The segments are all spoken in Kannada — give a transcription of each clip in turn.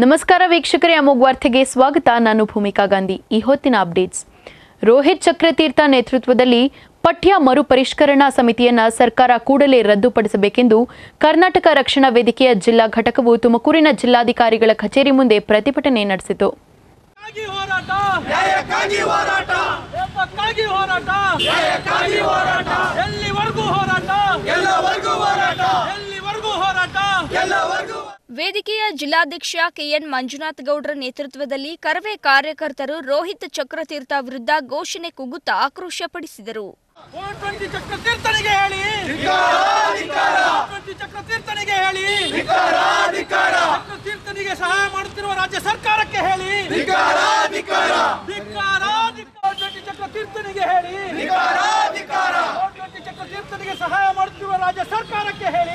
ನಮಸ್ಕಾರ ವೀಕ್ಷಕರೇ ಅಮೋಘ್ ವಾರ್ತೆಗೆ ಸ್ವಾಗತ ನಾನು ಭೂಮಿಕಾ ಗಾಂಧಿ ಈ ಹೊತ್ತಿನ ಅಪ್ಡೇಟ್ಸ್ ರೋಹಿತ್ ಚಕ್ರತೀರ್ಥ ನೇತೃತ್ವದಲ್ಲಿ ಪಠ್ಯ ಮರುಪರಿಷ್ಕರಣಾ ಸಮಿತಿಯನ್ನ ಸರ್ಕಾರ ಕೂಡಲೇ ರದ್ದುಪಡಿಸಬೇಕೆಂದು ಕರ್ನಾಟಕ ರಕ್ಷಣಾ ವೇದಿಕೆಯ ಜಿಲ್ಲಾ ಘಟಕವು ತುಮಕೂರಿನ ಜಿಲ್ಲಾಧಿಕಾರಿಗಳ ಕಚೇರಿ ಮುಂದೆ ಪ್ರತಿಭಟನೆ ನಡೆಸಿತು ನ್ಯಾಯಕ್ಕಾಗಿ ಹೋರಾಟ ನ್ಯಾಯಕ್ಕಾಗಿ ಹೋರಾಟ ನ್ಯಾಯಕ್ಕಾಗಿ ಹೋರಾಟ ನ್ಯಾಯಕ್ಕಾಗಿ ಹೋರಾಟ ಎಲ್ಲಿವರೆಗೂ ಹೋರಾಟ ಎಲ್ಲವರೆಗೂ ಹೋರಾಟ ಎಲ್ಲಿವರೆಗೂ ಹೋರಾಟ ಎಲ್ಲವರೆಗೂ ವೇದಿಕೆಯ ಜಿಲ್ಲಾಧ್ಯಕ್ಷ ಕೆಎನ್ ಮಂಜುನಾಥ್ ಗೌಡ್ರ ನೇತೃತ್ವದಲ್ಲಿ ಕರವೇ ಕಾರ್ಯಕರ್ತರು ರೋಹಿತ್ ಚಕ್ರತೀರ್ಥ ವಿರುದ್ಧ ಘೋಷಣೆ ಕೂಗುತ್ತಾ ಆಕ್ರೋಶಪಡಿಸಿದರು ಫೋರ್ ಟ್ವೆಂಟಿ ಚಕ್ರ ತೀರ್ಥನಿಗೆ ಹೇಳಿ ಟ್ವೆಂಟಿ ಚಕ್ರ ತೀರ್ಥನಿಗೆ ಹೇಳಿ ಧಿಕ್ಕಾರ ಚಕ್ರ ತೀರ್ಥನಿಗೆ ಸಹಾಯ ಮಾಡುತ್ತಿರುವ ರಾಜ್ಯ ಸರ್ಕಾರಕ್ಕೆ ಹೇಳಿ ಧಿಕ್ಕಾರ ಧಿಕ್ಕಾರ ಧಿಕ್ಕಾರ ಧಿಕ್ಕಾರ ಟ್ವೆಂಟಿ ಚಕ್ರ ತೀರ್ಥನಿಗೆ ಹೇಳಿ ಧಿಕ್ಕಾರ ಧಿಕ್ಕಾರ ಫೋರ್ ಟ್ವೆಂಟಿ ಚಕ್ರ ತೀರ್ಥನಿಗೆ ಸಹಾಯ ಮಾಡುತ್ತಿರುವ ರಾಜ್ಯ ಸರ್ಕಾರಕ್ಕೆ ಹೇಳಿ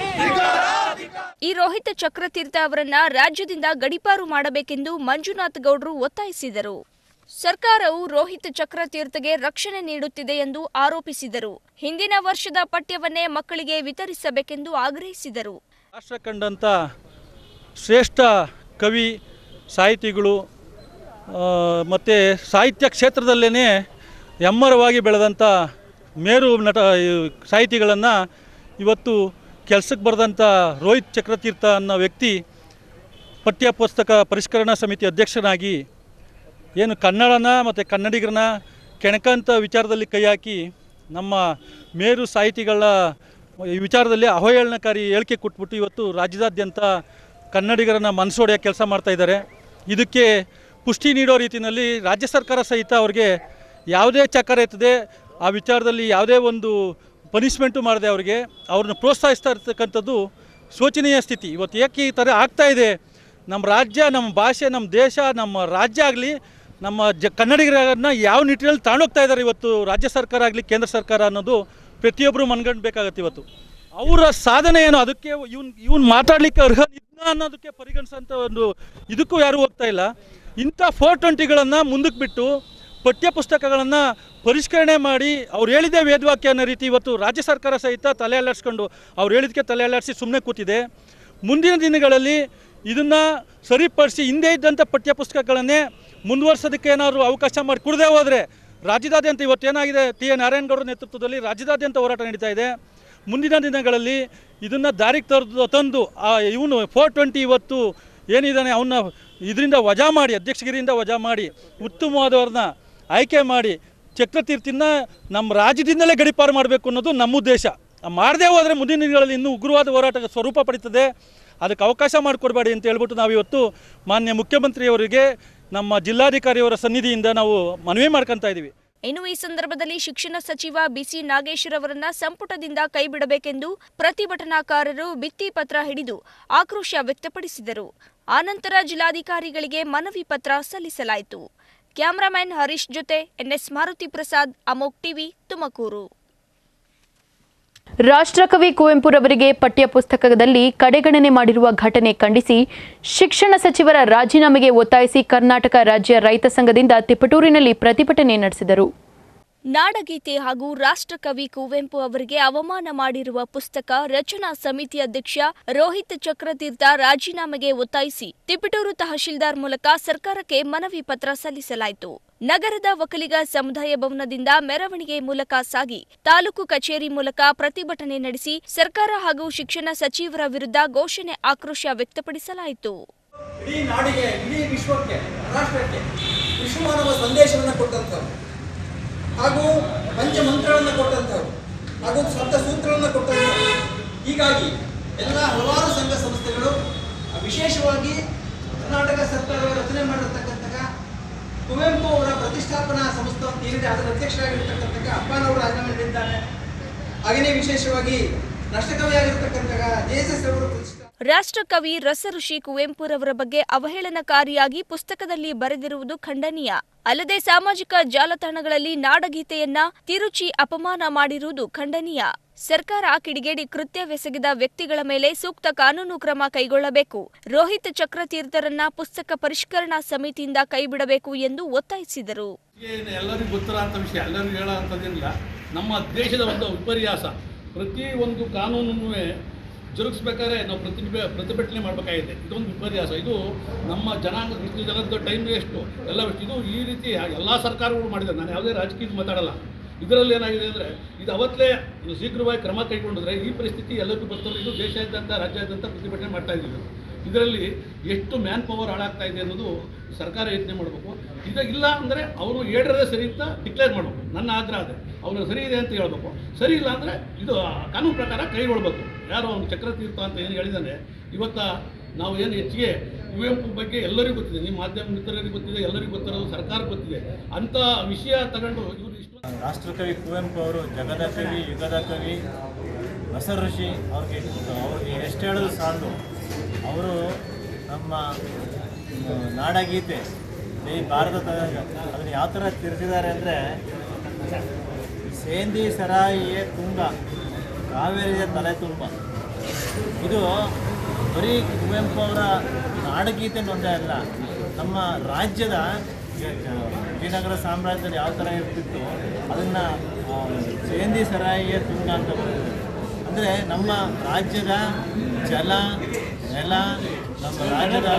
ಈ ರೋಹಿತ್ ಚಕ್ರತೀರ್ಥ ಅವರನ್ನ ರಾಜ್ಯದಿಂದ ಗಡಿಪಾರು ಮಾಡಬೇಕೆಂದು ಮಂಜುನಾಥ್ ಗೌಡ್ರು ಒತ್ತಾಯಿಸಿದರು ಸರ್ಕಾರವು ರೋಹಿತ್ ಚಕ್ರತೀರ್ಥಗೆ ರಕ್ಷಣೆ ನೀಡುತ್ತಿದೆ ಎಂದು ಆರೋಪಿಸಿದರು ಹಿಂದಿನ ವರ್ಷದ ಪಠ್ಯವನ್ನೇ ಮಕ್ಕಳಿಗೆ ವಿತರಿಸಬೇಕೆಂದು ಆಗ್ರಹಿಸಿದರು ರಾಷ್ಟ್ರ ಕಂಡಂಥ ಶ್ರೇಷ್ಠ ಕವಿ ಸಾಹಿತಿಗಳು ಮತ್ತು ಸಾಹಿತ್ಯ ಕ್ಷೇತ್ರದಲ್ಲೇ ಎಮ್ಮರವಾಗಿ ಬೆಳೆದಂಥ ಮೇರು ನಟ ಸಾಹಿತಿಗಳನ್ನು ಇವತ್ತು ಕೆಲಸಕ್ಕೆ ಬರೆದಂಥ ರೋಹಿತ್ ಚಕ್ರತೀರ್ಥ ಅನ್ನೋ ವ್ಯಕ್ತಿ ಪಠ್ಯ ಪುಸ್ತಕ ಪರಿಷ್ಕರಣಾ ಸಮಿತಿ ಅಧ್ಯಕ್ಷನಾಗಿ ಏನು ಕನ್ನಡನ ಮತ್ತು ಕನ್ನಡಿಗರನ್ನ ಕೆಣಕಂಥ ವಿಚಾರದಲ್ಲಿ ಕೈ ಹಾಕಿ ನಮ್ಮ ಮೇರು ಸಾಹಿತಿಗಳ ಈ ವಿಚಾರದಲ್ಲಿ ಅವಹೇಳನಕಾರಿ ಹೇಳಿಕೆ ಕೊಟ್ಬಿಟ್ಟು ಇವತ್ತು ರಾಜ್ಯದಾದ್ಯಂತ ಕನ್ನಡಿಗರನ್ನ ಮನಸೊಡೆಯೋ ಕೆಲಸ ಮಾಡ್ತಾ ಇದ್ದಾರೆ ಇದಕ್ಕೆ ಪುಷ್ಟಿ ನೀಡೋ ರೀತಿಯಲ್ಲಿ ರಾಜ್ಯ ಸರ್ಕಾರ ಸಹಿತ ಅವ್ರಿಗೆ ಯಾವುದೇ ಚಕ್ರ ಎತ್ತದೆ ಆ ವಿಚಾರದಲ್ಲಿ ಯಾವುದೇ ಒಂದು ಪನಿಷ್ಮೆಂಟು ಮಾಡದೆ ಅವ್ರಿಗೆ ಅವ್ರನ್ನ ಪ್ರೋತ್ಸಾಹಿಸ್ತಾ ಇರ್ತಕ್ಕಂಥದ್ದು ಶೋಚನೀಯ ಸ್ಥಿತಿ ಇವತ್ತು ಏಕೆ ಈ ಥರ ಆಗ್ತಾ ಇದೆ ನಮ್ಮ ರಾಜ್ಯ ನಮ್ಮ ಭಾಷೆ ನಮ್ಮ ದೇಶ ನಮ್ಮ ರಾಜ್ಯ ಆಗಲಿ ನಮ್ಮ ಜ ಕನ್ನಡಿಗರನ್ನ ಯಾವ ನಿಟ್ಟಿನಲ್ಲಿ ತಗೊಂಡೋಗ್ತಾ ಇದ್ದಾರೆ ಇವತ್ತು ರಾಜ್ಯ ಸರ್ಕಾರ ಆಗಲಿ ಕೇಂದ್ರ ಸರ್ಕಾರ ಅನ್ನೋದು ಪ್ರತಿಯೊಬ್ಬರು ಮನ್ಗಂಡ್ಬೇಕಾಗತ್ತೆ ಇವತ್ತು ಅವರ ಸಾಧನೆ ಏನು ಅದಕ್ಕೆ ಇವ್ನು ಇವ್ನು ಮಾತಾಡಲಿಕ್ಕೆ ಅರ್ಹ ಇದ್ನ ಅನ್ನೋದಕ್ಕೆ ಪರಿಗಣಿಸೋಂಥ ಒಂದು ಇದಕ್ಕೂ ಯಾರೂ ಹೋಗ್ತಾ ಇಲ್ಲ ಇಂಥ ಫೋರ್ ಟ್ವೆಂಟಿಗಳನ್ನು ಮುಂದಕ್ಕೆ ಬಿಟ್ಟು ಪಠ್ಯ ಪುಸ್ತಕಗಳನ್ನು ಪರಿಷ್ಕರಣೆ ಮಾಡಿ ಅವ್ರು ಹೇಳಿದೆ ವೇದವಾಕ್ಯ ಅನ್ನೋ ರೀತಿ ಇವತ್ತು ರಾಜ್ಯ ಸರ್ಕಾರ ಸಹಿತ ತಲೆ ಅಲ್ಲಾಡಿಸ್ಕೊಂಡು ಅವ್ರು ಹೇಳಿದಕ್ಕೆ ತಲೆ ಅಲ್ಲಾಡಿಸಿ ಸುಮ್ಮನೆ ಕೂತಿದೆ ಮುಂದಿನ ದಿನಗಳಲ್ಲಿ ಇದನ್ನು ಸರಿಪಡಿಸಿ ಹಿಂದೆ ಇದ್ದಂಥ ಪಠ್ಯ ಪುಸ್ತಕಗಳನ್ನೇ ಮುಂದುವರ್ಸೋದಕ್ಕೆ ಏನಾದ್ರು ಅವಕಾಶ ಮಾಡಿ ಕೊಡದೆ ಹೋದರೆ ರಾಜ್ಯದಾದ್ಯಂತ ಇವತ್ತೇನಾಗಿದೆ ಟಿ ಎ ನಾರಾಯಣಗೌಡರ ನೇತೃತ್ವದಲ್ಲಿ ರಾಜ್ಯದಾದ್ಯಂತ ಹೋರಾಟ ನಡೀತಾ ಇದೆ ಮುಂದಿನ ದಿನಗಳಲ್ಲಿ ಇದನ್ನು ದಾರಿಗೆ ತರ್ದು ತಂದು ಆ ಇವನು ಫೋರ್ ಟ್ವೆಂಟಿ ಇವತ್ತು ಏನಿದ್ದಾನೆ ಅವನ್ನ ಇದರಿಂದ ವಜಾ ಮಾಡಿ ಅಧ್ಯಕ್ಷಗಿರಿಯಿಂದ ವಜಾ ಮಾಡಿ ಉತ್ತಮವಾದವ್ರನ್ನ ಆಯ್ಕೆ ಮಾಡಿ ಚಕ್ರತೀರ್ಥಿನ ನಮ್ಮ ರಾಜ್ಯದಿಂದಲೇ ಗಡಿಪಾರು ಮಾಡಬೇಕು ಅನ್ನೋದು ನಮ್ಮ ಉದ್ದೇಶ ಮಾಡದೇ ಹೋದರೆ ಮುಂದಿನ ದಿನಗಳಲ್ಲಿ ಇನ್ನೂ ಉಗ್ರವಾದ ಹೋರಾಟ ಸ್ವರೂಪ ಪಡೀತದೆ ಅದಕ್ಕೆ ಅವಕಾಶ ಮಾಡಿಕೊಡ್ಬೇಡಿ ಅಂತ ಹೇಳ್ಬಿಟ್ಟು ನಾವು ಇವತ್ತು ಮಾನ್ಯ ಮುಖ್ಯಮಂತ್ರಿಯವರಿಗೆ ನಮ್ಮ ಜಿಲ್ಲಾಧಿಕಾರಿಯವರ ಸನ್ನಿಧಿಯಿಂದ ನಾವು ಮನವಿ ಮಾಡ್ಕೊತಾ ಇದ್ದೀವಿ ಇನ್ನು ಈ ಸಂದರ್ಭದಲ್ಲಿ ಶಿಕ್ಷಣ ಸಚಿವ ಬಿಸಿ ನಾಗೇಶ್ವರ್ ಅವರನ್ನ ಸಂಪುಟದಿಂದ ಕೈಬಿಡಬೇಕೆಂದು ಪ್ರತಿಭಟನಾಕಾರರು ಭಿತ್ತಿಪತ್ರ ಹಿಡಿದು ಆಕ್ರೋಶ ವ್ಯಕ್ತಪಡಿಸಿದರು ಆನಂತರ ಜಿಲ್ಲಾಧಿಕಾರಿಗಳಿಗೆ ಮನವಿ ಪತ್ರ ಸಲ್ಲಿಸಲಾಯಿತು ಕ್ಯಾಮರಾಮ್ಯಾನ್ ಹರೀಶ್ ಜೊತೆ ಎನ್ಎಸ್ ಮಾರುತಿ ಪ್ರಸಾದ್ ಅಮೋಕ್ ಟಿವಿ ತುಮಕೂರು ರಾಷ್ಟ್ರಕವಿ ಕುವೆಂಪುರವರಿಗೆ ಪಠ್ಯ ಪುಸ್ತಕದಲ್ಲಿ ಕಡೆಗಣನೆ ಮಾಡಿರುವ ಘಟನೆ ಖಂಡಿಸಿ ಶಿಕ್ಷಣ ಸಚಿವರ ರಾಜೀನಾಮೆಗೆ ಒತ್ತಾಯಿಸಿ ಕರ್ನಾಟಕ ರಾಜ್ಯ ರೈತ ಸಂಘದಿಂದ ತಿಪಟೂರಿನಲ್ಲಿ ಪ್ರತಿಭಟನೆ ನಡೆಸಿದರು ನಾಡಗೀತೆ ಹಾಗೂ ರಾಷ್ಟ್ರಕವಿ ಕುವೆಂಪು ಅವರಿಗೆ ಅವಮಾನ ಮಾಡಿರುವ ಪುಸ್ತಕ ರಚನಾ ಸಮಿತಿ ಅಧ್ಯಕ್ಷ ರೋಹಿತ್ ಚಕ್ರತೀರ್ಥ ರಾಜೀನಾಮೆಗೆ ಒತ್ತಾಯಿಸಿ ತಿಪಟೂರು ತಹಶೀಲ್ದಾರ್ ಮೂಲಕ ಸರ್ಕಾರಕ್ಕೆ ಮನವಿ ಪತ್ರ ಸಲ್ಲಿಸಲಾಯಿತು ನಗರದ ಒಕ್ಕಲಿಗ ಸಮುದಾಯ ಭವನದಿಂದ ಮೆರವಣಿಗೆ ಮೂಲಕ ಸಾಗಿ ತಾಲೂಕು ಕಚೇರಿ ಮೂಲಕ ಪ್ರತಿಭಟನೆ ನಡೆಸಿ ಸರ್ಕಾರ ಹಾಗೂ ಶಿಕ್ಷಣ ಸಚಿವರ ವಿರುದ್ಧ ಘೋಷಣೆ ಆಕ್ರೋಶ ವ್ಯಕ್ತಪಡಿಸಲಾಯಿತು ಇಡೀ ನಾಡಿಗೆ ಇಡೀ ವಿಶ್ವಕ್ಕೆ ರಾಷ್ಟ್ರಕ್ಕೆ ವಿಶ್ವಮಾನವ ಸಂದೇಶವನ್ನು ಕೊಟ್ಟಂಥವ್ರು ಹಾಗೂ ಪಂಚಮಂತ್ರಗಳನ್ನು ಕೊಟ್ಟಂಥವ್ರು ಹಾಗೂ ಸಪ್ತ ಸೂತ್ರಗಳನ್ನು ಕೊಟ್ಟಂಥವ್ರು ಹೀಗಾಗಿ ಎಲ್ಲ ಹಲವಾರು ಸಂಘ ಸಂಸ್ಥೆಗಳು ವಿಶೇಷವಾಗಿ ಕರ್ನಾಟಕ ಸರ್ಕಾರ ರಚನೆ ಮಾಡಿರ್ತಕ್ಕಂಥ ಕುವೆಂಪು ಅವರ ಪ್ರತಿಷ್ಠಾಪನಾ ಸಂಸ್ಥೆ ಅಂತ ಏನಿದೆ ಅದರ ಅಧ್ಯಕ್ಷರಾಗಿರ್ತಕ್ಕಂಥ ಅಪ್ಪನವರು ರಾಜೀನಾಮೆ ನೀಡಿದ್ದಾರೆ ಹಾಗೆಯೇ ವಿಶೇಷವಾಗಿ ರಾಷ್ಟ್ರಕವಿಯಾಗಿರ್ತಕ್ಕಂಥ ಜೆ ಎಸ್ ಎಸ್ ಅವರು ಪ್ರತಿಷ್ಠಾ ರಾಷ್ಟ್ರಕವಿ ರಸಋಷಿ ಕುವೆಂಪುರವರ ಬಗ್ಗೆ ಅವಹೇಳನಕಾರಿಯಾಗಿ ಪುಸ್ತಕದಲ್ಲಿ ಬರೆದಿರುವುದು ಖಂಡನೀಯ ಅಲ್ಲದೆ ಸಾಮಾಜಿಕ ಜಾಲತಾಣಗಳಲ್ಲಿ ನಾಡಗೀತೆಯನ್ನ ತಿರುಚಿ ಅಪಮಾನ ಮಾಡಿರುವುದು ಖಂಡನೀಯ ಸರ್ಕಾರ ಕಿಡಿಗೇಡಿ ಕೃತ್ಯವೆಸಗಿದ ವ್ಯಕ್ತಿಗಳ ಮೇಲೆ ಸೂಕ್ತ ಕಾನೂನು ಕ್ರಮ ಕೈಗೊಳ್ಳಬೇಕು ರೋಹಿತ್ ಚಕ್ರತೀರ್ಥರನ್ನ ಪುಸ್ತಕ ಪರಿಷ್ಕರಣಾ ಸಮಿತಿಯಿಂದ ಕೈಬಿಡಬೇಕು ಎಂದು ಒತ್ತಾಯಿಸಿದರು ಏನು ಎಲ್ಲರಿಗೂ ಗೊತ್ತಿರೋಂಥ ವಿಷಯ ಎಲ್ಲರಿಗೂ ಹೇಳೋಂಥದ್ದಿಲ್ಲ ನಮ್ಮ ದೇಶದ ಒಂದು ವಿಪರ್ಯಾಸ ಪ್ರತಿ ಒಂದು ಕಾನೂನನ್ನು ಜರುಗಿಸ್ಬೇಕಾದ್ರೆ ನಾವು ಪ್ರತಿಭೆ ಪ್ರತಿಭಟನೆ ಮಾಡಬೇಕಾಗಿದೆ ಇದೊಂದು ವಿಪರ್ಯಾಸ ಇದು ನಮ್ಮ ಜನಾಂಗ ಇಷ್ಟು ಜನದ ಟೈಮ್ ವೇಸ್ಟು ಎಲ್ಲ ವೇಸ್ಟ್ ಇದು ಈ ರೀತಿ ಎಲ್ಲ ಸರ್ಕಾರಗಳು ಮಾಡಿದ್ದಾರೆ ನಾನು ಯಾವುದೇ ರಾಜಕೀಯದ ಮಾತಾಡಲ್ಲ ಇದರಲ್ಲಿ ಏನಾಗಿದೆ ಅಂದರೆ ಇದು ಅವತ್ತಲೇ ಇದು ಶೀಘ್ರವಾಗಿ ಕ್ರಮ ಕೈಗೊಂಡಿದ್ರೆ ಈ ಪರಿಸ್ಥಿತಿ ಎಲ್ಲರಿಗೂ ಬರ್ತದೆ ಇದು ದೇಶಾದ್ಯಂತ ರಾಜ್ಯಾದ್ಯಂತ ಪ್ರತಿಭಟನೆ ಮಾಡ್ತಾ ಇದ್ದೀವಿ ಇದರಲ್ಲಿ ಎಷ್ಟು ಮ್ಯಾನ್ ಪವರ್ ಹಾಳಾಗ್ತಾ ಇದೆ ಅನ್ನೋದು ಸರ್ಕಾರ ಯೋಚನೆ ಮಾಡಬೇಕು ಈಗ ಇಲ್ಲ ಅಂದರೆ ಅವರು ಏಳರದೇ ಸರಿ ಅಂತ ಡಿಕ್ಲೇರ್ ಮಾಡಬೇಕು ನನ್ನ ಆಗ್ರಹ ಅದೇ ಅವರು ಸರಿ ಇದೆ ಅಂತ ಹೇಳ್ಬೇಕು ಸರಿ ಇಲ್ಲ ಅಂದರೆ ಇದು ಕಾನೂನು ಪ್ರಕಾರ ಕೈಗೊಳ್ಬೇಕು ಯಾರು ಅವನು ಚಕ್ರತೀರ್ಥ ಅಂತ ಏನು ಹೇಳಿದ್ದಾನೆ ಇವತ್ತ ನಾವು ಏನು ಹೆಚ್ಚಿಗೆ ಕುವೆಂಪು ಬಗ್ಗೆ ಎಲ್ಲರಿಗೂ ಗೊತ್ತಿದೆ ನಿಮ್ಮ ಮಾಧ್ಯಮ ಮಿತ್ರರಿಗೆ ಗೊತ್ತಿದೆ ಎಲ್ಲರಿಗೂ ಗೊತ್ತಿರೋದು ಸರ್ಕಾರಕ್ಕೆ ಗೊತ್ತಿದೆ ಅಂಥ ವಿಷಯ ತಗೊಂಡು ಇವರು ಇಷ್ಟು ರಾಷ್ಟ್ರಕವಿ ಕುವೆಂಪು ಅವರು ಜಗದ ಕವಿ ಯುಗದ ಕವಿ ಹೊಸ ಋಷಿ ಅವ್ರಿಗೆ ಅವ್ರಿಗೆ ಎಷ್ಟು ಹೇಳೋದು ಸಾಲದು ಅವರು ನಮ್ಮ ಆ, ನಾಡಗೀತೆ ಈ ಭಾರತದ ಅದನ್ನು ಯಾವ ಥರ ತಿರ್ಸಿದ್ದಾರೆ ಅಂದರೆ ಸೇಂದಿ ಸರಾಯಿಯೇ ತುಂಗ ಕಾವೇರಿಯ ತಲೆ ತುಂಬ ಇದು ಬರೀ ಕುವೆಂಪು ಅವರ ನಾಡಗೀತೆ ಒಂದೇ ಅಲ್ಲ ನಮ್ಮ ರಾಜ್ಯದ ಈಗ ಜ- ವಿಜಯನಗರ ಸಾಮ್ರಾಜ್ಯದಲ್ಲಿ ಯಾವ ಥರ ಇರ್ತಿತ್ತು ಅದನ್ನು ಸೇಂದಿ ಸರಾಯಿಯ ತುಂಗ ಅಂತ ಬರೆದಿದೆ ಅಂದರೆ ನಮ್ಮ ರಾಜ್ಯದ ಜಲ ನೆಲ ನಮ್ಮ ರಾಜ್ಯದ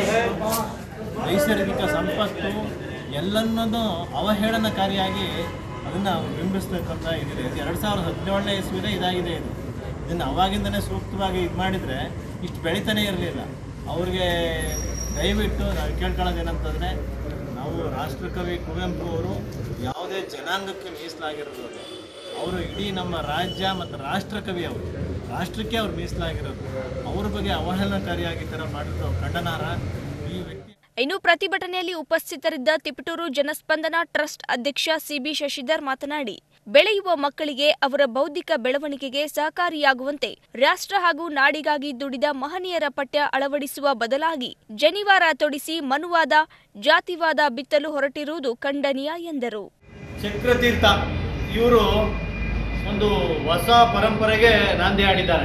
ನೈಸರ್ಗಿಕ ಸಂಪತ್ತು ಎಲ್ಲನ್ನೂ ಅವಹೇಳನಕಾರಿಯಾಗಿ ಅದನ್ನು ಬಿಂಬಿಸ್ತಕ್ಕಂಥ ಇದಿದೆ ಇದು ಎರಡು ಸಾವಿರದ ಹದಿನೇಳನೇ ಇಸ್ವಿದೆ ಇದಾಗಿದೆ ಇದು ಇದನ್ನು ಅವಾಗಿಂದನೇ ಸೂಕ್ತವಾಗಿ ಇದು ಮಾಡಿದರೆ ಇಷ್ಟು ಬೆಳಿತಾನೆ ಇರಲಿಲ್ಲ ಅವ್ರಿಗೆ ದಯವಿಟ್ಟು ನಾವು ಕೇಳ್ಕೊಳ್ಳೋದು ಏನಂತಂದರೆ ನಾವು ರಾಷ್ಟ್ರಕವಿ ಕುವೆಂಪು ಅವರು ಯಾವುದೇ ಜನಾಂಗಕ್ಕೆ ಮೀಸಲಾಗಿರೋದು ಅದು. ಅವರು ಇಡೀ ನಮ್ಮ ರಾಜ್ಯ ಮತ್ತು ರಾಷ್ಟ್ರಕವಿ ಅವರು ರಾಷ್ಟ್ರಕ್ಕೆ ಅವ್ರು ಮೀಸಲಾಗಿರೋದು ಅವ್ರ ಬಗ್ಗೆ ಅವಹೇಳನಕಾರಿಯಾಗಿ ಈ ಥರ ಮಾಡಿದ್ದು ಖಂಡನಾರ್ಹ ಈ ವ್ಯಕ್ತಿ ಇನ್ನು ಪ್ರತಿಭಟನೆಯಲ್ಲಿ ಉಪಸ್ಥಿತರಿದ್ದ ತಿಪಟೂರು ಜನಸ್ಪಂದನ ಟ್ರಸ್ಟ್ ಅಧ್ಯಕ್ಷ ಸಿಬಿ ಶಶಿಧರ್ ಮಾತನಾಡಿ ಬೆಳೆಯುವ ಮಕ್ಕಳಿಗೆ ಅವರ ಬೌದ್ಧಿಕ ಬೆಳವಣಿಗೆಗೆ ಸಹಕಾರಿಯಾಗುವಂತೆ ರಾಷ್ಟ್ರ ಹಾಗೂ ನಾಡಿಗಾಗಿ ದುಡಿದ ಮಹನೀಯರ ಪಠ್ಯ ಅಳವಡಿಸುವ ಬದಲಾಗಿ ಜನಿವಾರ ತೊಡಿಸಿ ಮನುವಾದ ಜಾತಿವಾದ ಬಿತ್ತಲು ಹೊರಟಿರುವುದು ಖಂಡನೀಯ ಎಂದರು ಚಕ್ರತೀರ್ಥ ಇವರು ಒಂದು ಹೊಸ ಪರಂಪರೆಗೆ ನಾಂದಿ ಹಾಡಿದ್ದಾರೆ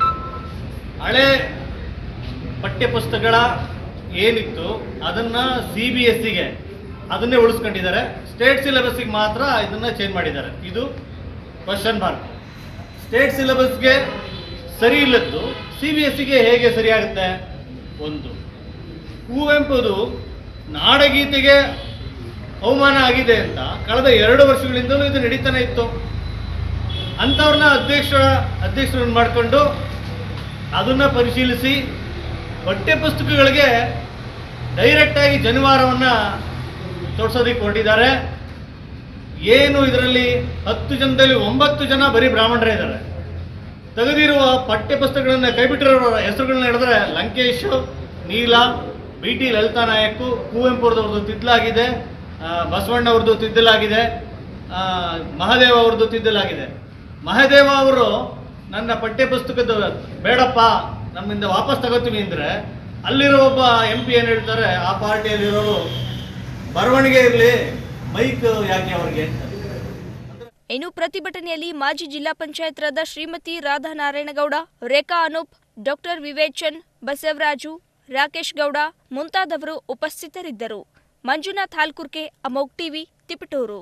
ಹಳೆ ಪಠ್ಯಪುಸ್ತಕಗಳ ಏನಿತ್ತು ಅದನ್ನು ಸಿ ಬಿ ಎಸ್ ಸಿಗೆ ಅದನ್ನೇ ಉಳಿಸ್ಕೊಂಡಿದ್ದಾರೆ ಸ್ಟೇಟ್ ಸಿಲೆಬಸ್ಸಿಗೆ ಮಾತ್ರ ಇದನ್ನು ಚೇಂಜ್ ಮಾಡಿದ್ದಾರೆ ಇದು ಕ್ವಶನ್ ಮಾರ್ಕ್ ಸ್ಟೇಟ್ ಸಿಲೆಬಸ್ಗೆ ಸರಿ ಇಲ್ಲದ್ದು ಸಿ ಬಿ ಎಸ್ ಸಿಗೆ ಹೇಗೆ ಸರಿಯಾಗುತ್ತೆ ಒಂದು ಕುವೆಂಪುದು ನಾಡಗೀತೆಗೆ ಅವಮಾನ ಆಗಿದೆ ಅಂತ ಕಳೆದ ಎರಡು ವರ್ಷಗಳಿಂದಲೂ ಇದು ನಡೀತಾನೆ ಇತ್ತು ಅಂಥವ್ರನ್ನ ಅಧ್ಯಕ್ಷ ಅಧ್ಯಕ್ಷರನ್ನು ಮಾಡಿಕೊಂಡು ಅದನ್ನು ಪರಿಶೀಲಿಸಿ ಪಠ್ಯಪುಸ್ತಕಗಳಿಗೆ ಡೈರೆಕ್ಟಾಗಿ ಜನಿವಾರವನ್ನು ತೋರಿಸೋದಕ್ಕೆ ಹೊರಟಿದ್ದಾರೆ ಏನು ಇದರಲ್ಲಿ ಹತ್ತು ಜನದಲ್ಲಿ ಒಂಬತ್ತು ಜನ ಬರೀ ಬ್ರಾಹ್ಮಣರೇ ಇದ್ದಾರೆ ತೆಗೆದಿರುವ ಪಠ್ಯಪುಸ್ತಕಗಳನ್ನು ಕೈಬಿಟ್ಟಿರೋರ ಹೆಸರುಗಳನ್ನ ಹೇಳಿದ್ರೆ ಲಂಕೇಶ್ ನೀಲ ಬಿ ಟಿ ಲಲಿತಾ ನಾಯಕ್ ಕುವೆಂಪುರದವ್ರದ್ದು ತಿದ್ದಲಾಗಿದೆ ಆ, ಬಸವಣ್ಣ ಅವ್ರದ್ದು ತಿದ್ದಲಾಗಿದೆ ಆ, ಮಹಾದೇವ ಅವ್ರದ್ದು ತಿದ್ದಲಾಗಿದೆ ಮಹಾದೇವ ಅವರು ನನ್ನ ಪಠ್ಯಪುಸ್ತಕದ ಬೇಡಪ್ಪ ನಮ್ಮಿಂದ ವಾಪಸ್ ತಗೋತೀವಿ ಅಂದರೆ ಅಲ್ಲಿರೋ ಒಬ್ಬ ಎಂ ಪಿ ಏನು ಹೇಳ್ತಾರೆ ಆ ಪಾರ್ಟಿಯಲ್ಲಿರೋರು ಬರವಣಿಗೆ ಇರಲಿ ಮೈಕ್ ಯಾಕೆ ಅವ್ರಿಗೆ ಅಂತ ಇನ್ನು ಪ್ರತಿಭಟನೆಯಲ್ಲಿ ಮಾಜಿ ಜಿಲ್ಲಾ ಪಂಚಾಯತ್ರಾದ ಶ್ರೀಮತಿ ರಾಧಾ ನಾರಾಯಣಗೌಡ ರೇಖಾ ಅನೂಪ್ ಡಾಕ್ಟರ್ ವಿವೇಚನ್ ಬಸವರಾಜು ರಾಕೇಶ್ ಗೌಡ ಮುಂತಾದವರು ಉಪಸ್ಥಿತರಿದ್ದರು ಮಂಜುನಾಥ್ ಹಾಲ್ಕುರ್ಕೆ ಅಮೋಕ್ ಟಿವಿ ತಿಪಟೂರು